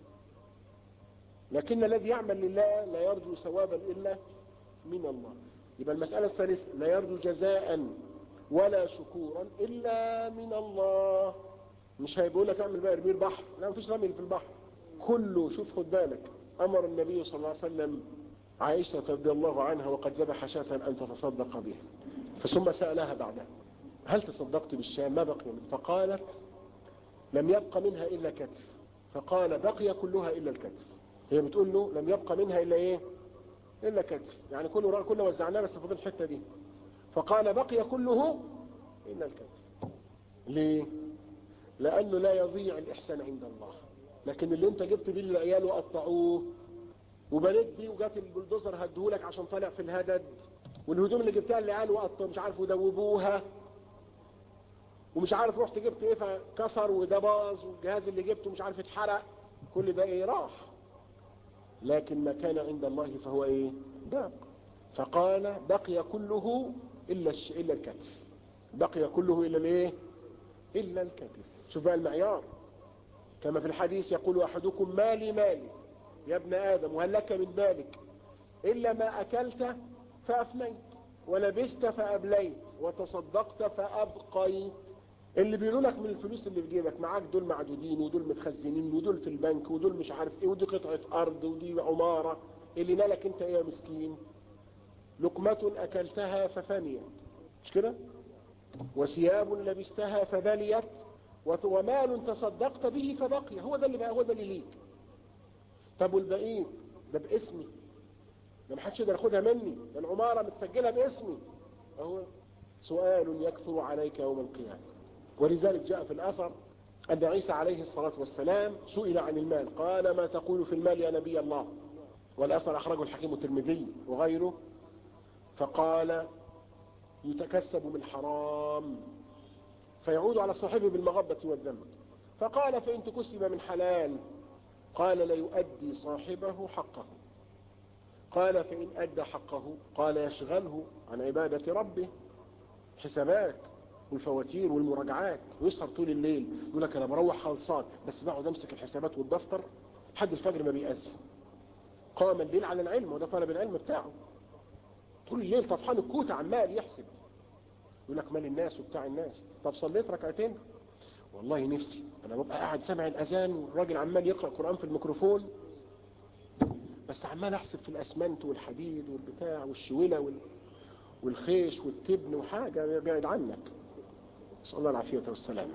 لكن الذي يعمل لله لا يرجو ثوابا الا من الله يبقى المسألة الثالثة لا يرجو جزاء ولا شكورا الا من الله مش هيقول لك اعمل بقى ارمي البحر لا مفيش رمي في البحر كله شوف خد بالك امر النبي صلى الله عليه وسلم عائشة رضي الله عنها وقد ذبح شاة ان تتصدق بها فثم سألها بعدها هل تصدقت بالشاة ما بقي منه فقالت لم يبقى منها إلا كتف فقال بقي كلها إلا الكتف هي بتقول له لم يبقى منها إلا إيه إلا كتف يعني كله كله وزعناه بس فضل الحتة دي فقال بقي كله إلا الكتف ليه لأنه لا يضيع الإحسان عند الله لكن اللي انت جبت بيه العيال وقطعوه وبنيت بيه وجات البلدوزر هدهولك عشان طالع في الهدد والهدوم اللي جبتها العيال وقطعوا مش عارف ودوبوها ومش عارف رحت جبت ايه فكسر وده باظ والجهاز اللي جبته مش عارف اتحرق كل ده ايه راح لكن ما كان عند الله فهو ايه باق فقال بقي كله الا الش... الا الكتف بقي كله الا الايه الا الكتف شوف بقى المعيار كما في الحديث يقول احدكم مالي مالي يا ابن ادم وهل لك من مالك الا ما اكلت فافنيت ولبست فابليت وتصدقت فابقيت اللي بيقولوا لك من الفلوس اللي في جيبك معاك دول معدودين ودول متخزنين ودول في البنك ودول مش عارف ايه ودي قطعة ارض ودي عمارة اللي نالك انت ايه يا مسكين لقمة اكلتها ففنيت مش كده وثياب لبستها فبليت ومال تصدقت به فبقي هو ده اللي بقى هو ده اللي ليك طب والباقيين ده باسمي ده محدش يقدر ياخدها مني ده العمارة متسجلة باسمي اهو سؤال يكثر عليك يوم القيامة ولذلك جاء في الأثر أن عيسى عليه الصلاة والسلام سئل عن المال قال ما تقول في المال يا نبي الله والأثر أخرجه الحكيم الترمذي وغيره فقال يتكسب من حرام فيعود على صاحبه بالمغبة والذنب فقال فإن تكسب من حلال قال ليؤدي صاحبه حقه قال فإن أدى حقه قال يشغله عن عبادة ربه حسابات والفواتير والمراجعات ويسهر طول الليل يقول لك انا بروح خلصان بس بقعد امسك الحسابات والدفتر لحد الفجر ما بيأذن قام الليل على العلم وده طالب العلم بتاعه طول الليل طفحان الكوت عمال يحسب يقول لك مال الناس وبتاع الناس طب صليت ركعتين والله نفسي انا ببقى قاعد سامع الاذان والراجل عمال يقرا قران في الميكروفون بس عمال احسب في الاسمنت والحديد والبتاع والشوله وال... والخيش والتبن وحاجه بعيد عنك نسأل الله العافية والسلامة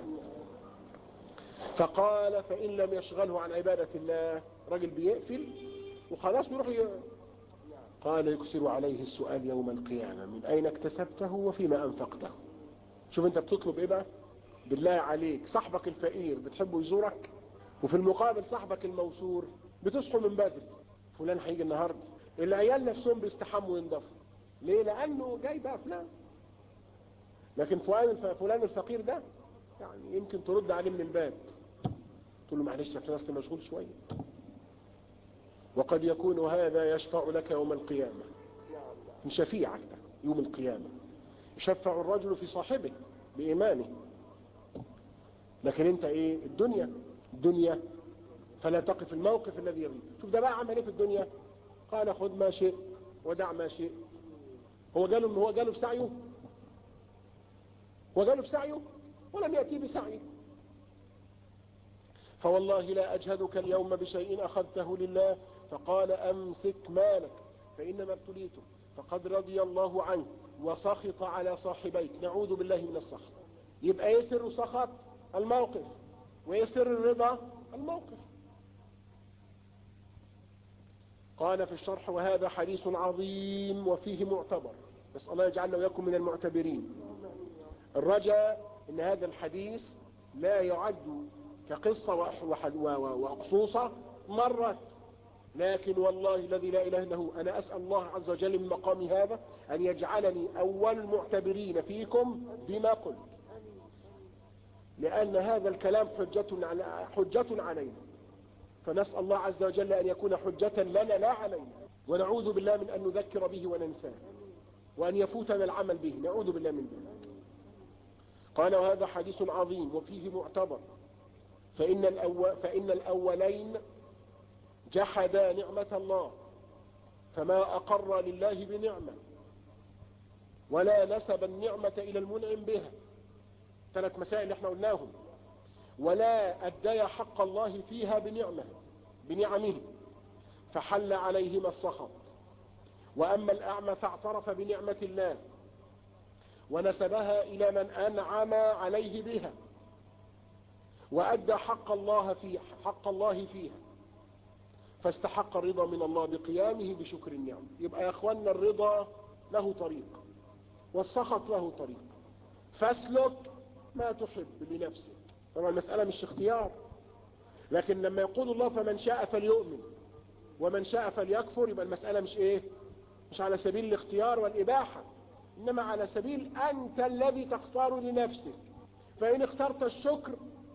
فقال فإن لم يشغله عن عبادة الله رجل بيقفل وخلاص بيروح ي... قال يكسر عليه السؤال يوم القيامة من أين اكتسبته وفيما أنفقته شوف أنت بتطلب إيه بقى بالله عليك صاحبك الفقير بتحبه يزورك وفي المقابل صاحبك الموسور بتصحوا من بدري فلان هيجي النهارده العيال نفسهم بيستحموا وينضفوا ليه لانه جاي بقى فلان لكن فلان فلان الفقير ده يعني يمكن ترد عليه من الباب تقول له معلش يا فلان اصل مشغول شويه وقد يكون هذا يشفع لك يوم القيامه من شفيعك يوم القيامه يشفع الرجل في صاحبه بايمانه لكن انت ايه الدنيا الدنيا فلا تقف الموقف الذي يريد شوف ده بقى عمل ايه في الدنيا قال خذ ما شئت ودع ما شئت هو قالوا ان هو قالوا بسعيه هو قالوا بسعيه ولم يأتي بسعيه فوالله لا أجهدك اليوم بشيء أخذته لله فقال أمسك مالك فإنما ابتليته فقد رضي الله عنك وسخط على صاحبيك نعوذ بالله من السخط يبقى يسر سخط الموقف ويسر الرضا الموقف قال في الشرح وهذا حديث عظيم وفيه معتبر نسأل الله يجعلنا ويكون من المعتبرين الرجاء ان هذا الحديث لا يعد كقصة وأقصوصة مرت لكن والله الذي لا إله إلا هو أنا أسأل الله عز وجل من مقام هذا أن يجعلني أول المعتبرين فيكم بما قلت لأن هذا الكلام حجة, حجة علينا فنسأل الله عز وجل أن يكون حجة لنا لا علينا ونعوذ بالله من أن نذكر به وننساه وأن يفوتنا العمل به نعوذ بالله من ذلك قال وهذا حديث عظيم وفيه معتبر فإن, الأول فإن الأولين جحدا نعمة الله فما أقر لله بنعمة ولا نسب النعمة إلى المنعم بها ثلاث مسائل احنا قلناهم ولا أدي حق الله فيها بنعمة بنعمه فحل عليهما السخط وأما الأعمى فاعترف بنعمة الله ونسبها إلى من أنعم عليه بها وأدى حق الله في حق الله فيها فاستحق الرضا من الله بقيامه بشكر النعم يبقى يا اخوانا الرضا له طريق والسخط له طريق فاسلك ما تحب لنفسك طبعا المسألة مش اختيار لكن لما يقول الله فمن شاء فليؤمن ومن شاء فليكفر يبقى المسألة مش ايه مش على سبيل الاختيار والإباحة إنما على سبيل أنت الذي تختار لنفسك فإن اخترت الشكر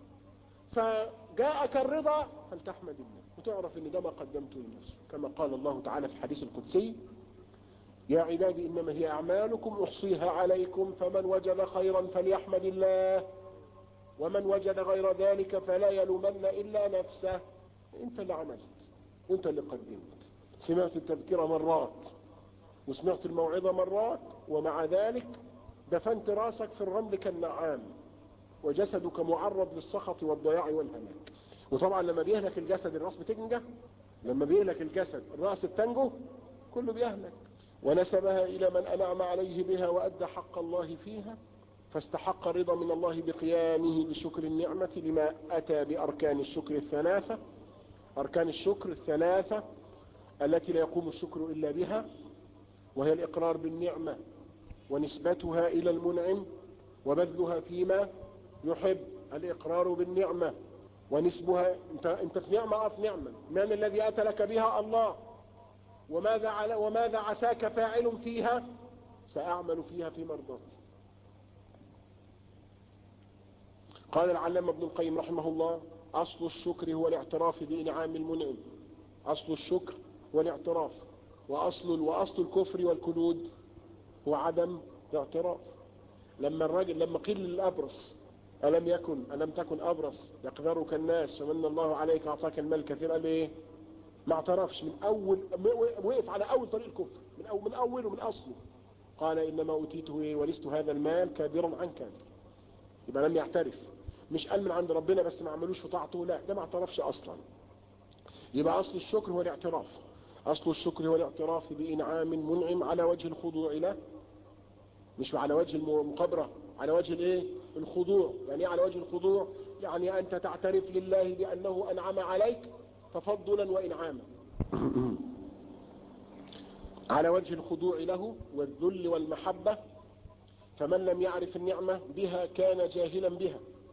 فجاءك الرضا فلتحمد الله وتعرف ان ده ما قدمته لنفسك كما قال الله تعالى في الحديث القدسي يا عبادي إنما هي أعمالكم أحصيها عليكم فمن وجد خيرا فليحمد الله ومن وجد غير ذلك فلا يلومن إلا نفسه انت اللي عملت وانت اللي قدمت سمعت التذكرة مرات وسمعت الموعظة مرات ومع ذلك دفنت راسك في الرمل كالنعام وجسدك معرض للسخط والضياع والهلاك وطبعا لما بيهلك الجسد الراس بتنجح لما بيهلك الجسد الراس بتنجو كله بيهلك ونسبها إلى من أنعم عليه بها وأدى حق الله فيها فاستحق رضا من الله بقيامه بشكر النعمة لما أتى بأركان الشكر الثلاثة أركان الشكر الثلاثة التي لا يقوم الشكر إلا بها وهي الإقرار بالنعمة ونسبتها إلى المنعم وبذلها فيما يحب الإقرار بالنعمة ونسبها انت, انت في نعمة في نعمة من الذي أتى لك بها الله وماذا, على وماذا عساك فاعل فيها سأعمل فيها في مرضاتي قال العلامة ابن القيم رحمه الله أصل الشكر هو الاعتراف بإنعام المنعم أصل الشكر هو الاعتراف وأصل, وأصل الكفر والكنود هو عدم الاعتراف لما الراجل لما قيل للأبرص ألم يكن ألم تكن أبرص يقدرك الناس فمن الله عليك أعطاك المال كثير قال إيه ما اعترفش من أول وقف على أول طريق الكفر من أول من أوله من أصله قال إنما أوتيته إيه ولست هذا المال كابرا عن كابر يبقى لم يعترف مش قال من عند ربنا بس ما عملوش في طاعته لا ده ما اعترفش أصلا يبقى أصل الشكر هو الاعتراف أصل الشكر هو الاعتراف بإنعام منعم على وجه الخضوع له مش على وجه المقابرة على وجه الايه الخضوع يعني على وجه الخضوع يعني أنت تعترف لله بأنه أنعم عليك تفضلا وإنعاما على وجه الخضوع له والذل والمحبة فمن لم يعرف النعمة بها كان جاهلا بها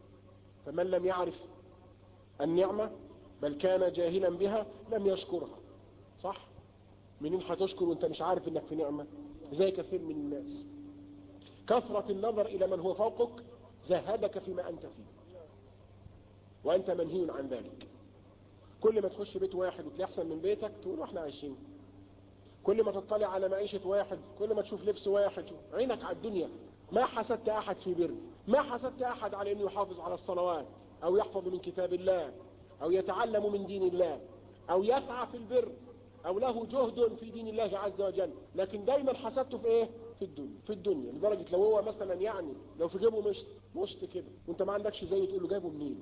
فمن لم يعرف النعمة بل كان جاهلا بها لم يشكرها صح منين هتشكر وانت مش عارف انك في نعمة زي كثير من الناس كثرة النظر الى من هو فوقك زهدك فيما انت فيه وانت منهي عن ذلك كل ما تخش بيت واحد وتلاقي احسن من بيتك تقول واحنا عايشين كل ما تطلع على معيشة واحد كل ما تشوف لبس واحد عينك على الدنيا ما حسدت احد في بر ما حسدت احد على انه يحافظ على الصلوات او يحفظ من كتاب الله او يتعلم من دين الله او يسعى في البر او له جهد في دين الله عز وجل لكن دايما حسدته في ايه في الدنيا في الدنيا لدرجة لو هو مثلا يعني لو في جيبه مشت مشت كده وانت ما عندكش زيه تقول له جايبه منين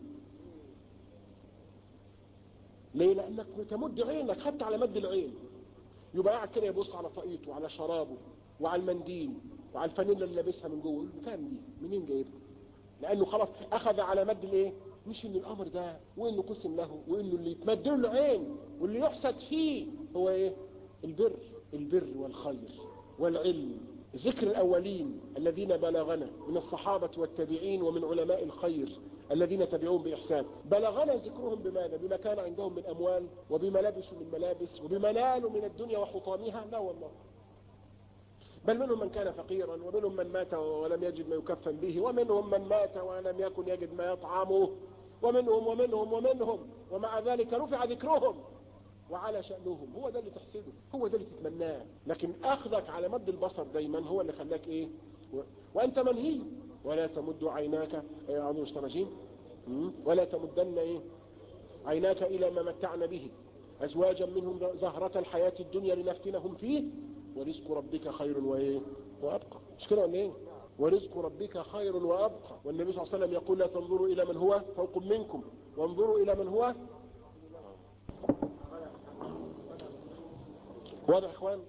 ليه لانك تمد عينك حتى على مد العين يبقى قاعد كده يبص على طاقيته وعلى شرابه وعلى المنديل وعلى الفانيلا اللي لابسها من جوه يقول له كام دي منين جايبها لانه خلاص اخذ على مد الايه مش ان الامر ده وانه قسم له وانه اللي يتمد له عين واللي يحسد فيه هو ايه البر البر والخير والعلم ذكر الاولين الذين بلغنا من الصحابة والتابعين ومن علماء الخير الذين تبعوهم بإحسان بلغنا ذكرهم بماذا بما كان عندهم من أموال وبما لبسوا من ملابس وبما نالوا من الدنيا وحطامها لا والله بل منهم من كان فقيرا ومنهم من مات ولم يجد ما يكفن به ومنهم من مات ولم يكن يجد ما يطعمه ومنهم ومنهم ومنهم ومع ذلك رفع ذكرهم وعلى شأنهم هو ده اللي تحسده هو ده اللي تتمناه لكن أخذك على مد البصر دايما هو اللي خلاك إيه و... وأنت منهي ولا تمد عيناك أعوذ مسترجين ولا تمدن إيه عيناك إلى ما متعنا به أزواجا منهم زهرة الحياة الدنيا لنفتنهم فيه ورزق ربك خير وإيه وأبقى مش كده ولا إيه ورزق ربك خير وأبقى والنبي صلى الله عليه وسلم يقول لا تنظروا إلى من هو فوق منكم وانظروا إلى من هو واضح اخوان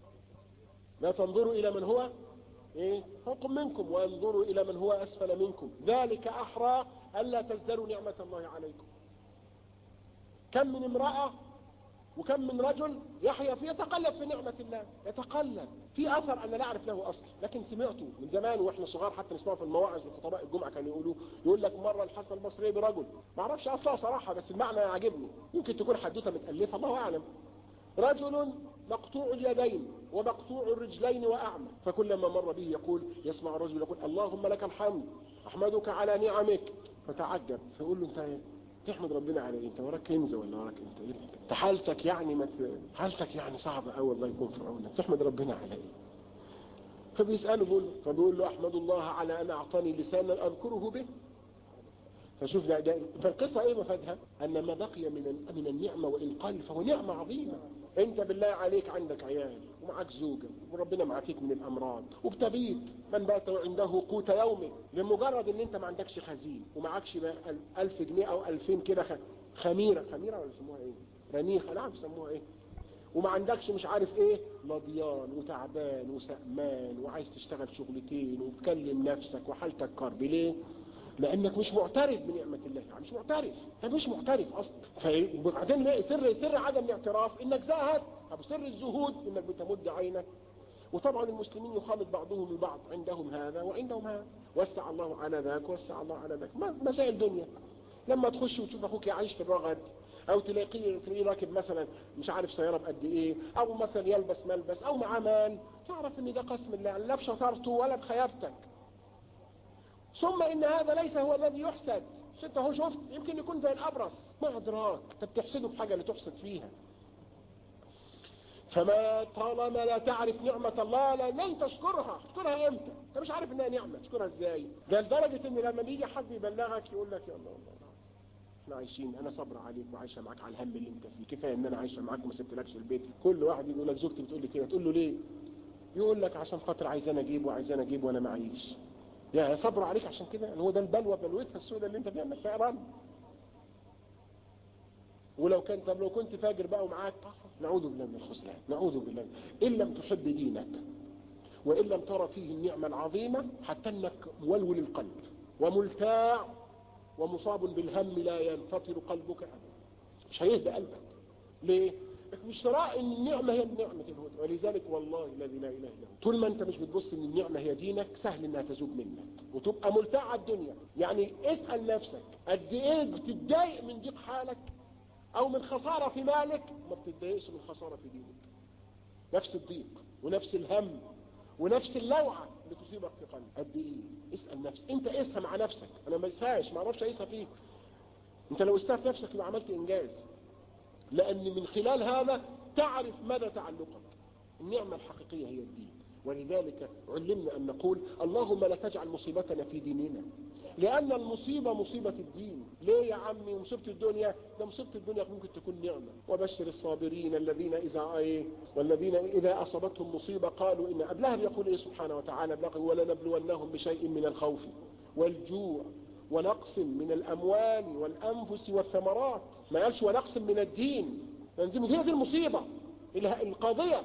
لا تنظروا الى من هو ايه فوق منكم وانظروا الى من هو اسفل منكم ذلك احرى الا تزدروا نعمة الله عليكم كم من امرأة وكم من رجل يحيا في يتقلب في نعمة الله يتقلب في اثر انا لا اعرف له اصل لكن سمعته من زمان واحنا صغار حتى نسمعه في المواعظ وخطباء الجمعة كانوا يقولوا يقول لك مرة الحسن البصري برجل ما اعرفش اصلها صراحة بس المعنى عاجبني يمكن تكون حدوته متألفة الله اعلم رجل مقطوع اليدين ومقطوع الرجلين وأعمى فكلما مر به يقول يسمع الرجل يقول اللهم لك الحمد أحمدك على نعمك فتعجب فيقول له انت تحمد ربنا على ايه انت وراك كنز ولا وراك انت ايه انت حالتك يعني مت... حالتك يعني صعبة قوي الله يكون في عونك تحمد ربنا على ايه فبيسأله بيقول فبيقول له احمد الله على ان اعطاني لسانا اذكره به فشوف ده, ده فالقصة ايه مفادها ان ما بقي من من النعمة وان قل فهو نعمة عظيمة انت بالله عليك عندك عيال ومعك زوجة وربنا معافيك من الامراض وبتبيت من بات عنده قوت يومه لمجرد ان انت ما عندكش خزين ومعكش الف جنيه او الفين كده خميرة خميرة ولا يسموها ايه رميخة لا بيسموها ايه وما عندكش مش عارف ايه لضيان وتعبان وسأمان وعايز تشتغل شغلتين وتكلم نفسك وحالتك كرب ليه لانك مش معترف بنعمة الله يعني مش معترف انت مش معترف اصلا وبعدين سر سر عدم الاعتراف انك زاهد ابو سر الزهود انك بتمد عينك وطبعا المسلمين يخالط بعضهم البعض عندهم هذا وعندهم هذا وسع الله على ذاك وسع الله على ذاك مسائل الدنيا لما تخش وتشوف اخوك عايش في الرغد او تلاقيه تلاقيه راكب مثلا مش عارف سياره بقد ايه او مثلا يلبس ملبس او معاه مال تعرف ان ده قسم الله لا بشطارته ولا بخيابتك ثم ان هذا ليس هو الذي يحسد انت هو شفت يمكن يكون زي الابرص ما ادراك انت بتحسده في حاجه اللي تحسد فيها فما طالما لا تعرف نعمة الله لا لن تشكرها تشكرها امتى انت مش عارف انها نعمة تشكرها ازاي ده لدرجة ان لما بيجي حد يبلغك يقول لك يا الله الله احنا عايشين انا صبر عليك وعايشه معاك على الهم اللي انت فيه كفايه ان انا عايشه معاك وما سبتلكش البيت كل واحد يقول لك زوجتي بتقول لي كده تقول له ليه يقول لك عشان خاطر عايزانا اجيب وعايزانا اجيب وانا معيش يعني صبر عليك عشان كده هو ده البلوى بلوتها السوداء اللي انت فيها انك فقران ولو كان طب لو كنت فاجر بقى ومعاك نعوذ بالله من الخذلان نعوذ بالله ان لم تحب دينك وان لم ترى فيه النعمه العظيمه حتى انك مولول القلب وملتاع ومصاب بالهم لا ينفطر قلبك ابدا مش هيهدى قلبك ليه لكن مش ترى ان النعمة هي نعمة الهدى ولذلك والله الذي لا اله الا هو طول ما انت مش بتبص ان النعمة هي دينك سهل انها تزول منك وتبقى ملتع على الدنيا يعني اسأل نفسك قد ايه بتتضايق من ضيق حالك او من خسارة في مالك ما بتتضايقش من خسارة في دينك نفس الضيق ونفس الهم ونفس اللوعة اللي تصيبك في قلبك قد ايه اسأل نفسك انت قيسها مع نفسك انا ما اسهاش ما اعرفش اقيسها فيك انت لو استهت نفسك يبقى عملت انجاز لان من خلال هذا تعرف مدى تعلقك النعمة الحقيقية هي الدين ولذلك علمنا ان نقول اللهم لا تجعل مصيبتنا في ديننا لان المصيبة مصيبة الدين ليه يا عمي مصيبة الدنيا ده مصيبة الدنيا ممكن تكون نعمة وبشر الصابرين الذين اذا ايه والذين اذا اصابتهم مصيبة قالوا ان قبلها بيقول ايه سبحانه وتعالى ولنبلونهم بشيء من الخوف والجوع ونقص من الاموال والانفس والثمرات ما قالش ونقص من الدين لان دي هي دي المصيبة القاضية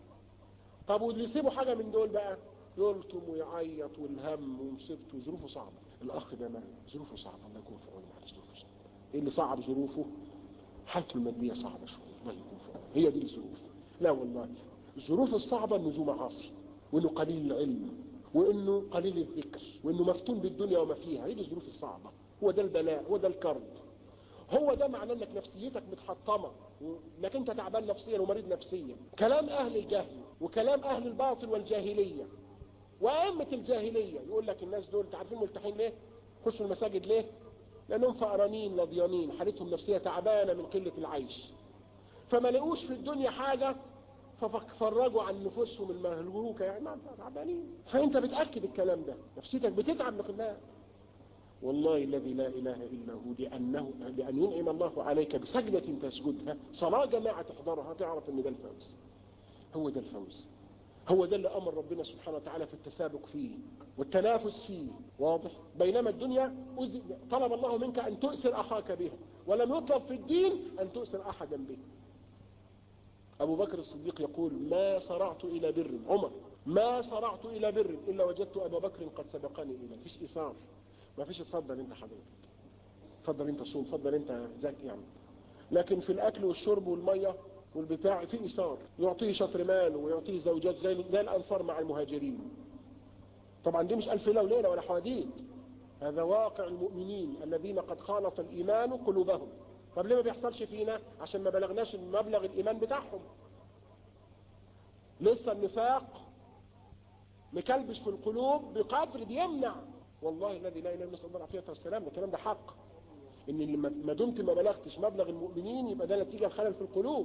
طب واللي يسيبوا حاجة من دول بقى يلطم ويعيط والهم ومصيبته ظروفه صعبة الاخ ده ما ظروفه صعبة الله يكون في عونه على ظروفه صعبة ايه اللي صعب ظروفه حالته المادية صعبة شوية الله يكون في عونه هي دي الظروف لا والله الظروف الصعبة انه ذو معاصي وانه قليل العلم وانه قليل الذكر وانه مفتون بالدنيا وما فيها هي دي الظروف الصعبة هو ده البلاء هو ده الكرب هو ده معناه انك نفسيتك متحطمة انك انت تعبان نفسيا ومريض نفسيا كلام اهل الجهل وكلام اهل الباطل والجاهلية وأئمة الجاهلية يقول لك الناس دول تعرفين ملتحين ليه خشوا المساجد ليه لانهم فقرانين لضيانين حالتهم نفسية تعبانة من قلة العيش فما لقوش في الدنيا حاجة ففرجوا عن نفوسهم المهلوكة يعني تعبانين فانت بتأكد الكلام ده نفسيتك بتتعب لقناها والله الذي لا إله إلا هو لأنه لأن ينعم الله عليك بسجدة تسجدها صلاة جماعة تحضرها تعرف ان ده الفوز هو ده الفوز هو ده اللي أمر ربنا سبحانه وتعالى في التسابق فيه والتنافس فيه واضح بينما الدنيا طلب الله منك أن تؤثر أخاك بها ولم يطلب في الدين أن تؤثر أحدا به أبو بكر الصديق يقول ما صرعت إلى بر عمر ما صرعت إلى بر إلا وجدت أبا بكر قد سبقني إلى فيش إثار ما فيش اتفضل انت حضرتك اتفضل انت صوم اتفضل انت ذاك يعني لكن في الاكل والشرب والمية والبتاع في ايثار يعطيه شطر مال ويعطيه زوجات زي, زي الانصار مع المهاجرين طبعا دي مش الف ليله وليله ولا حواديت هذا واقع المؤمنين الذين قد خالط الايمان قلوبهم طب ليه ما بيحصلش فينا عشان ما بلغناش مبلغ الايمان بتاعهم لسه النفاق مكلبش في القلوب بقدر بيمنع والله الذي لا اله الا الله العافيه والسلام الكلام ده حق ان ما دمت ما بلغتش مبلغ المؤمنين يبقى ده نتيجه الخلل في القلوب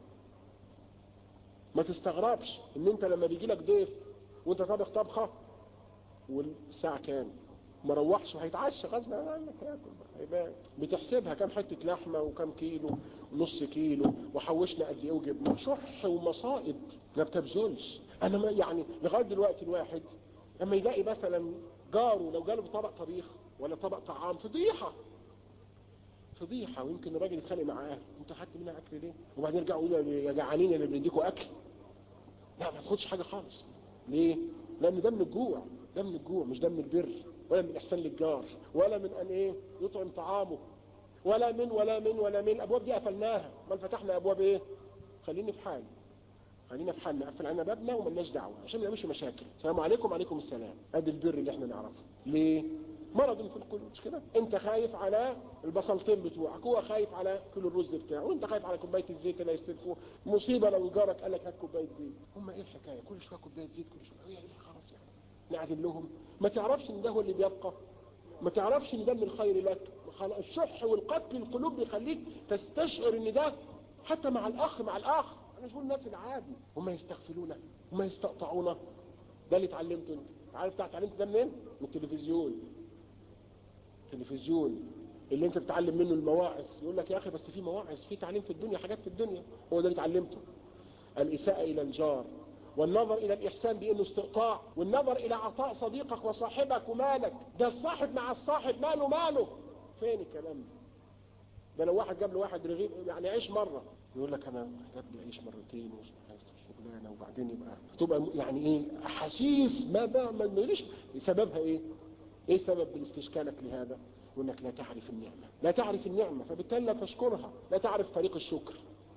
ما تستغربش ان انت لما بيجي لك ضيف وانت طابخ طبخه والساعه كام ما روحش وهيتعشى غصب عنك ياكل هيبان بتحسبها كام حته لحمه وكام كيلو ونص كيلو وحوشنا قد ايه وجبنا شح ومصائب ما بتبذلش انا ما يعني لغايه دلوقتي الواحد لما يلاقي مثلا جاره لو جاله طبق طبيخ ولا طبق طعام فضيحة فضيحة ويمكن الراجل يتخانق مع اهله انت خدت منها اكل ليه وبعدين يرجعوا يقولوا يا جعانين اللي بنديكوا اكل لا ما تاخدش حاجة خالص ليه لان ده من الجوع ده من الجوع مش ده من البر ولا من الاحسان للجار ولا من ان ايه يطعم طعامه ولا من ولا من ولا من الابواب دي قفلناها ما فتحنا ابواب ايه خليني في حالي خلينا في حالنا نقفل علينا بابنا وملناش دعوه عشان ما نعملش مشاكل السلام عليكم وعليكم السلام ادي البر اللي احنا نعرفه ليه مرض في القلوب مش كده انت خايف على البصلتين بتوعك هو خايف على كيلو الرز بتاعه وانت خايف على كوبايه الزيت اللي هيستلفوه مصيبه لو جارك قال لك هات كوبايه زيت هم ايه الحكايه كل شويه كوبايه زيت كل شويه ايه خلاص يعني نعدل لهم ما تعرفش ان ده هو اللي بيبقى ما تعرفش ان ده من الخير لك الشح والقتل القلوب بيخليك تستشعر ان ده حتى مع الاخ مع الاخ انا مش بقول الناس العادي هم يستغفلونه هم يستقطعونه ده اللي اتعلمته انت عارف اتعلمت ده منين من التلفزيون التلفزيون اللي انت بتتعلم منه المواعظ يقول لك يا اخي بس في مواعظ في تعليم في الدنيا حاجات في الدنيا هو ده اللي اتعلمته الاساءة الى الجار والنظر الى الاحسان بانه استقطاع والنظر الى عطاء صديقك وصاحبك ومالك ده الصاحب مع الصاحب ماله ماله فين الكلام ده ده لو واحد جاب له واحد رغيف يعني عيش مرة يقول لك انا جاب لي عيش مرتين شغلانه وبعدين يبقى تبقى يعني ايه احاسيس ما بقى ما ليش سببها ايه ايه سبب استشكالك لهذا وانك لا تعرف النعمة لا تعرف النعمة فبالتالي لا تشكرها لا تعرف طريق الشكر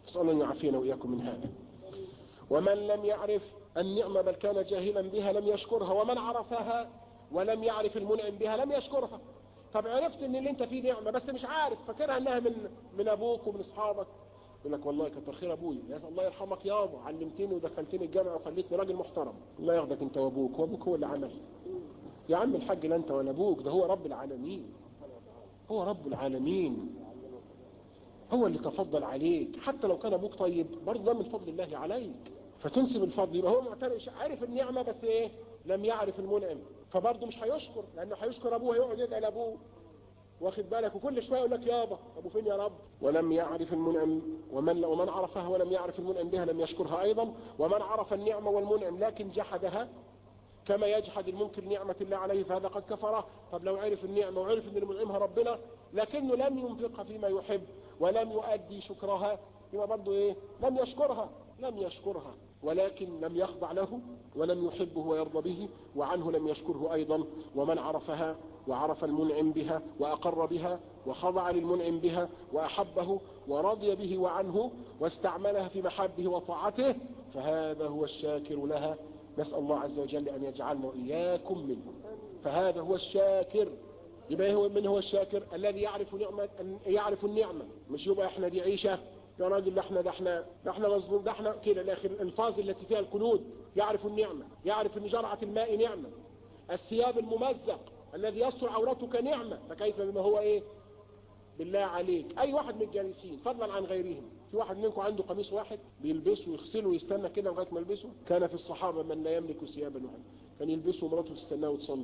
نسأل الله أن يعافينا وإياكم من هذا ومن لم يعرف النعمة بل كان جاهلا بها لم يشكرها ومن عرفها ولم يعرف المنعم بها لم يشكرها طب عرفت ان اللي انت فيه نعمة بس مش عارف فاكرها انها من من ابوك ومن اصحابك يقول لك والله كتر خير ابويا يا الله يرحمك يابا علمتني ودخلتني الجامعه وخليتني راجل محترم الله ياخدك انت وابوك وابوك هو اللي عمل يا عم الحاج لا انت ولا ابوك ده هو رب العالمين هو رب العالمين هو اللي تفضل عليك حتى لو كان ابوك طيب برضه ده من فضل الله عليك فتنسب الفضل يبقى هو معترف عارف النعمه بس ايه لم يعرف المنعم فبرضه مش هيشكر لانه هيشكر ابوه هيقعد يدعي لابوه واخد بالك وكل شويه يقول لك يابا ابو فين يا رب ولم يعرف المنعم ومن ومن عرفها ولم يعرف المنعم بها لم يشكرها ايضا ومن عرف النعمه والمنعم لكن جحدها كما يجحد المنكر نعمة الله عليه فهذا قد كفره طب لو عرف النعمة وعرف ان المنعمها ربنا لكنه لم ينفقها فيما يحب ولم يؤدي شكرها يبقى برضه ايه لم يشكرها لم يشكرها ولكن لم يخضع له ولم يحبه ويرضى به وعنه لم يشكره أيضا ومن عرفها وعرف المنعم بها وأقر بها وخضع للمنعم بها وأحبه ورضي به وعنه واستعملها في محبه وطاعته فهذا هو الشاكر لها نسأل الله عز وجل أن يجعلنا وإياكم منه فهذا هو الشاكر يبقى هو من هو الشاكر الذي يعرف نعمة يعرف النعمة مش يبقى احنا دي عيشة يا راجل ده احنا ده احنا ده احنا مظلوم ده احنا كده الاخر الالفاظ التي فيها الكنود يعرف النعمة يعرف ان جرعة الماء نعمة الثياب الممزق الذي يستر عورتك نعمة فكيف بما هو ايه بالله عليك اي واحد من الجالسين فضلا عن غيرهم في واحد منكم عنده قميص واحد بيلبسه ويغسله ويستنى كده لغايه ما يلبسه كان في الصحابه من لا يملك ثيابا واحد كان يلبسه ومراته تستناه وتصلي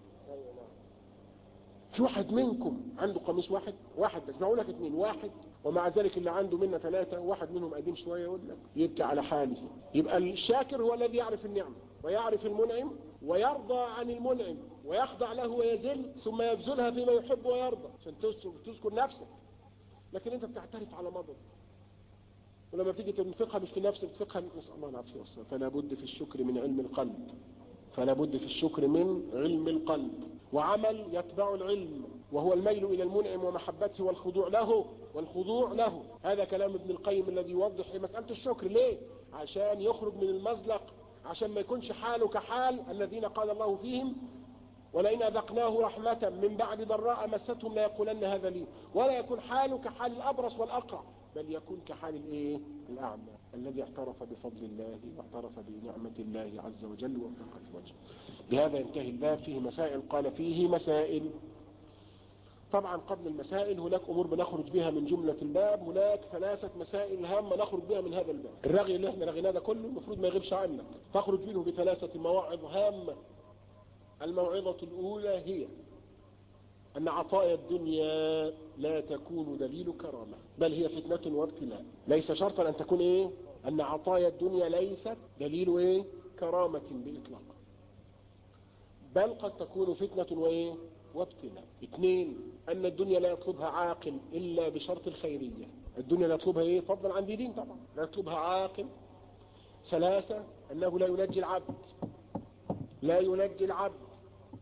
في واحد منكم عنده قميص واحد واحد بس معقول لك اثنين واحد ومع ذلك اللي عنده منا ثلاثة واحد منهم قديم شوية يقول لك يبكي على حاله يبقى الشاكر هو الذي يعرف النعمة ويعرف المنعم ويرضى عن المنعم ويخضع له ويذل ثم يبذلها فيما يحب ويرضى عشان تذكر نفسك لكن انت بتعترف على مضض ولما بتيجي تنفقها مش في نفسك تنفقها نسأل الله العافية والسلام فلا بد في الشكر من علم القلب فلا بد في الشكر من علم القلب وعمل يتبع العلم وهو الميل إلى المنعم ومحبته والخضوع له والخضوع له هذا كلام ابن القيم الذي يوضح مسألة الشكر ليه عشان يخرج من المزلق عشان ما يكونش حاله كحال الذين قال الله فيهم ولئن أذقناه رحمة من بعد ضراء مستهم ليقولن هذا لي ولا يكون حاله كحال الأبرص والأقرع بل يكون كحال الايه الأعمى الذي اعترف بفضل الله واعترف بنعمة الله عز وجل وفقت وجهه بهذا ينتهي الباب فيه مسائل قال فيه مسائل طبعا قبل المسائل هناك أمور بنخرج بها من جملة الباب هناك ثلاثة مسائل هامة نخرج بها من هذا الباب الرغي اللي احنا رغيناه ده كله المفروض ما يغيبش عنك تخرج منه بثلاثة مواعظ هامة الموعظة الأولى هي أن عطايا الدنيا لا تكون دليل كرامة بل هي فتنة وابتلاء ليس شرطا أن تكون إيه أن عطايا الدنيا ليست دليل إيه كرامة بإطلاق بل قد تكون فتنة وإيه وابتلاء اثنين أن الدنيا لا يطلبها عاقل إلا بشرط الخيرية الدنيا لا يطلبها إيه فضلا عن دين طبعا لا يطلبها عاقل ثلاثة أنه لا ينجي العبد لا ينجي العبد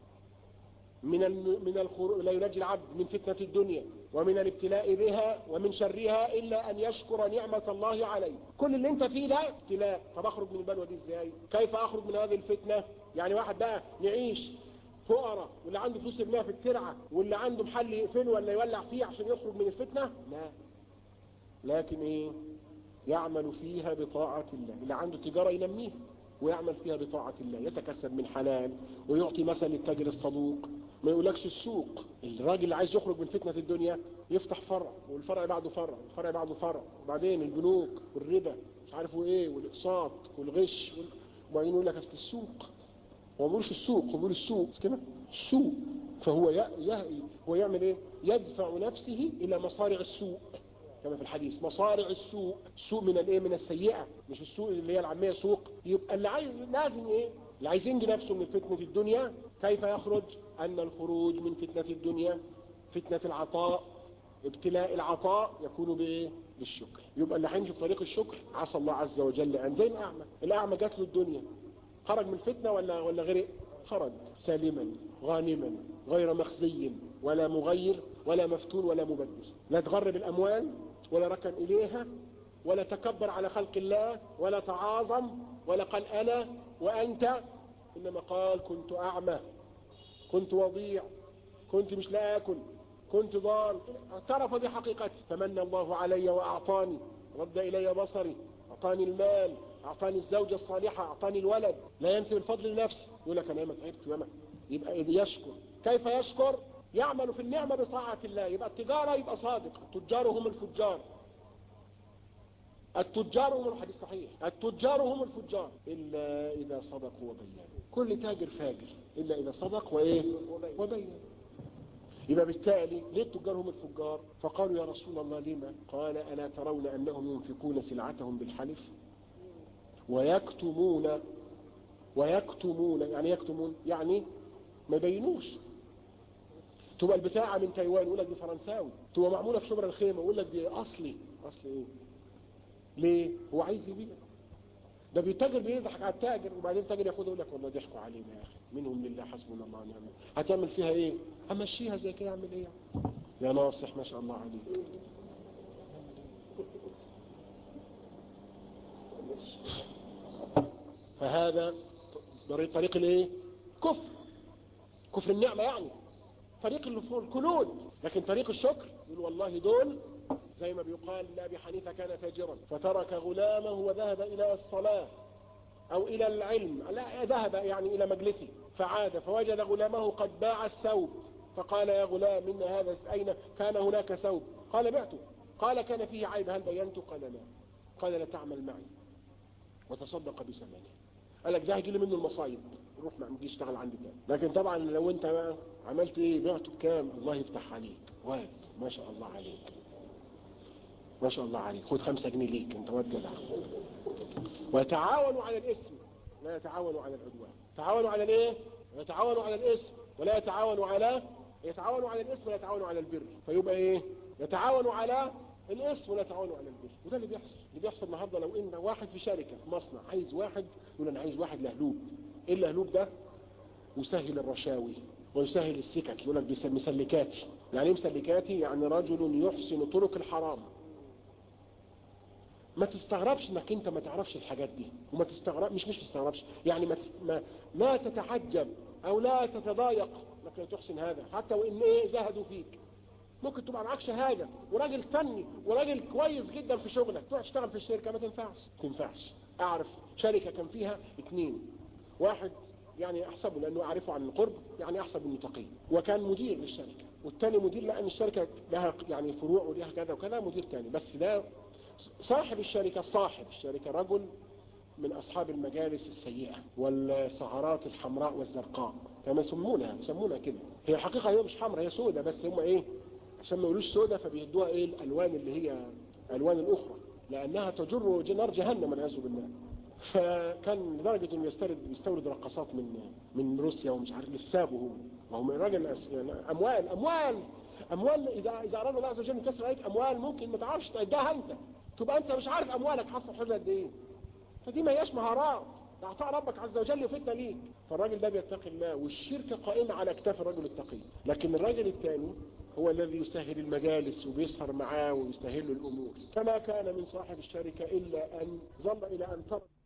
من من الخروج لا ينجي العبد من فتنة الدنيا ومن الابتلاء بها ومن شرها إلا أن يشكر نعمة الله عليه كل اللي انت فيه ده ابتلاء طب أخرج من البلوى دي ازاي كيف أخرج من هذه الفتنة يعني واحد بقى نعيش فقراء واللي عنده فلوس يرميها في الترعة واللي عنده محل يقفله ولا يولع فيه عشان يخرج من الفتنة لا لكن ايه يعمل فيها بطاعة الله اللي عنده تجارة ينميها ويعمل فيها بطاعة الله يتكسب من حلال ويعطي مثل للتاجر الصدوق ما يقولكش السوق الراجل اللي عايز يخرج من فتنة الدنيا يفتح فرع والفرع بعده فرع والفرع بعده فرع وبعدين البنوك والربا مش عارفوا ايه والاقساط والغش وبعدين يقول لك اصل السوق هو ما بيقولش السوق هو بيقول السوق كده السوق فهو ي... ي... هو يعمل ايه يدفع نفسه الى مصارع السوق كما في الحديث مصارع السوق السوق من الايه من السيئة مش السوق اللي هي العامية سوق يبقى اللي عايز لازم ايه اللي عايز ينجي نفسه من فتنة الدنيا كيف يخرج ان الخروج من فتنة الدنيا فتنة العطاء ابتلاء العطاء يكون بايه بالشكر يبقى اللي هيمشي في طريق الشكر عسى الله عز وجل ان زي الاعمى الاعمى جات له الدنيا خرج من الفتنة ولا ولا غرق خرج سالما غانما غير مخزي ولا مغير ولا مفتون ولا مبدل لا تغرب الاموال ولا ركن اليها ولا تكبر على خلق الله ولا تعاظم ولا قال أنا وأنت إنما قال كنت أعمى كنت وضيع كنت مش لا أكل كنت ضال اعترف بحقيقتي فمن الله علي وأعطاني رد إلي بصري أعطاني المال أعطاني الزوجة الصالحة أعطاني الولد لا ينسب الفضل لنفسه يقول لك أنا ياما تعبت ياما يبقى إذ يشكر كيف يشكر يعمل في النعمة بطاعة الله يبقى التجارة يبقى صادق التجار هم الفجار التجار هم الحديث صحيح التجار هم الفجار إلا إذا صدقوا وبينوا كل تاجر فاجر إلا إذا صدق وإيه وبين يبقى بالتالي ليه التجار هم الفجار فقالوا يا رسول الله لما قال ألا ترون أنهم ينفقون سلعتهم بالحلف ويكتمون ويكتمون يعني يكتمون يعني ما يبينوش تبقى البتاعة من تايوان يقول لك دي فرنساوي تبقى معمولة في شبر الخيمة يقول لك دي أصلي أصلي إيه ليه هو عايز يبيع ده بيتاجر بيضحك على التاجر وبعدين التاجر ياخده يقول لك والله ضحكوا علينا يا اخي منهم لله حسبنا الله ونعم الوكيل هتعمل فيها ايه امشيها زي كده اعمل ايه يا ناصح ما شاء الله عليك فهذا طريق طريق الايه كفر كفر النعمة يعني طريق الكنود لكن طريق الشكر يقول والله دول زي ما بيقال لأبي حنيفة كان تاجرا فترك غلامه وذهب إلى الصلاة أو إلى العلم لا ذهب يعني إلى مجلسه فعاد فوجد غلامه قد باع الثوب فقال يا غلام إن هذا أين كان هناك ثوب قال بعته قال كان فيه عيب هل بينته قال لا قال لا تعمل معي وتصدق بثمنه قال لك ده هيجي لي منه المصايب روح ما تجيش اشتغل عندي تاني لكن طبعا لو انت بقى عملت ايه بعته بكام الله يفتح عليك واد ما شاء الله عليك ما شاء الله عليك خد خمسة جنيه ليك انت واد جدع ويتعاونوا على الاسم لا يتعاونوا على العدوان تعاونوا على الايه يتعاونوا على الاسم ولا يتعاونوا على يتعاونوا على الاسم ولا يتعاونوا على البر فيبقى ايه يتعاونوا على الاسم ولا يتعاونوا على البر وده اللي بيحصل اللي بيحصل النهارده لو ان واحد في شركه في مصنع عايز واحد يقول انا عايز واحد لهلوب ايه اللهلوب ده يسهل الرشاوي ويسهل السكك يقول لك مسلكاتي يعني ايه مسلكاتي يعني رجل يحسن طرق الحرام ما تستغربش انك انت ما تعرفش الحاجات دي وما تستغرب مش مش تستغربش يعني ما, ما لا تتحجب او لا تتضايق انك لا تحسن هذا حتى وان ايه زهدوا فيك ممكن تبقى معاك شهادة وراجل فني وراجل كويس جدا في شغلك تروح تشتغل في الشركة ما تنفعش تنفعش اعرف شركة كان فيها اثنين واحد يعني احسبه لانه اعرفه عن القرب يعني احسب انه تقي وكان مدير للشركة والتاني مدير لان الشركة لها يعني فروع ولها كذا وكذا مدير تاني بس ده صاحب الشركة صاحب الشركة رجل من أصحاب المجالس السيئة والسهرات الحمراء والزرقاء كما يسمونها يسمونها كده هي الحقيقة هي مش حمراء هي سودة بس هم ايه عشان ما يقولوش سودة فبيدوها ايه الألوان اللي هي الألوان الأخرى لأنها تجر نار جهنم والعياذ بالله فكان لدرجة انه يستورد يستورد رقصات من من روسيا ومش عارف لحسابه هو وهو من راجل يعني اموال اموال اموال اذا اذا اراد الله عز وجل يكسر عليك اموال ممكن ما تعرفش تعدها انت تبقى انت مش عارف اموالك حصل حل قد ايه فدي ما هياش مهارات ده اعطاء ربك عز وجل وفتنه ليك فالراجل ده بيتقي الله والشركه قائمه على اكتاف الرجل التقي لكن الراجل الثاني هو الذي يسهل المجالس وبيسهر معاه ويسهل له الامور فما كان من صاحب الشركه الا ان ظل الى ان ترك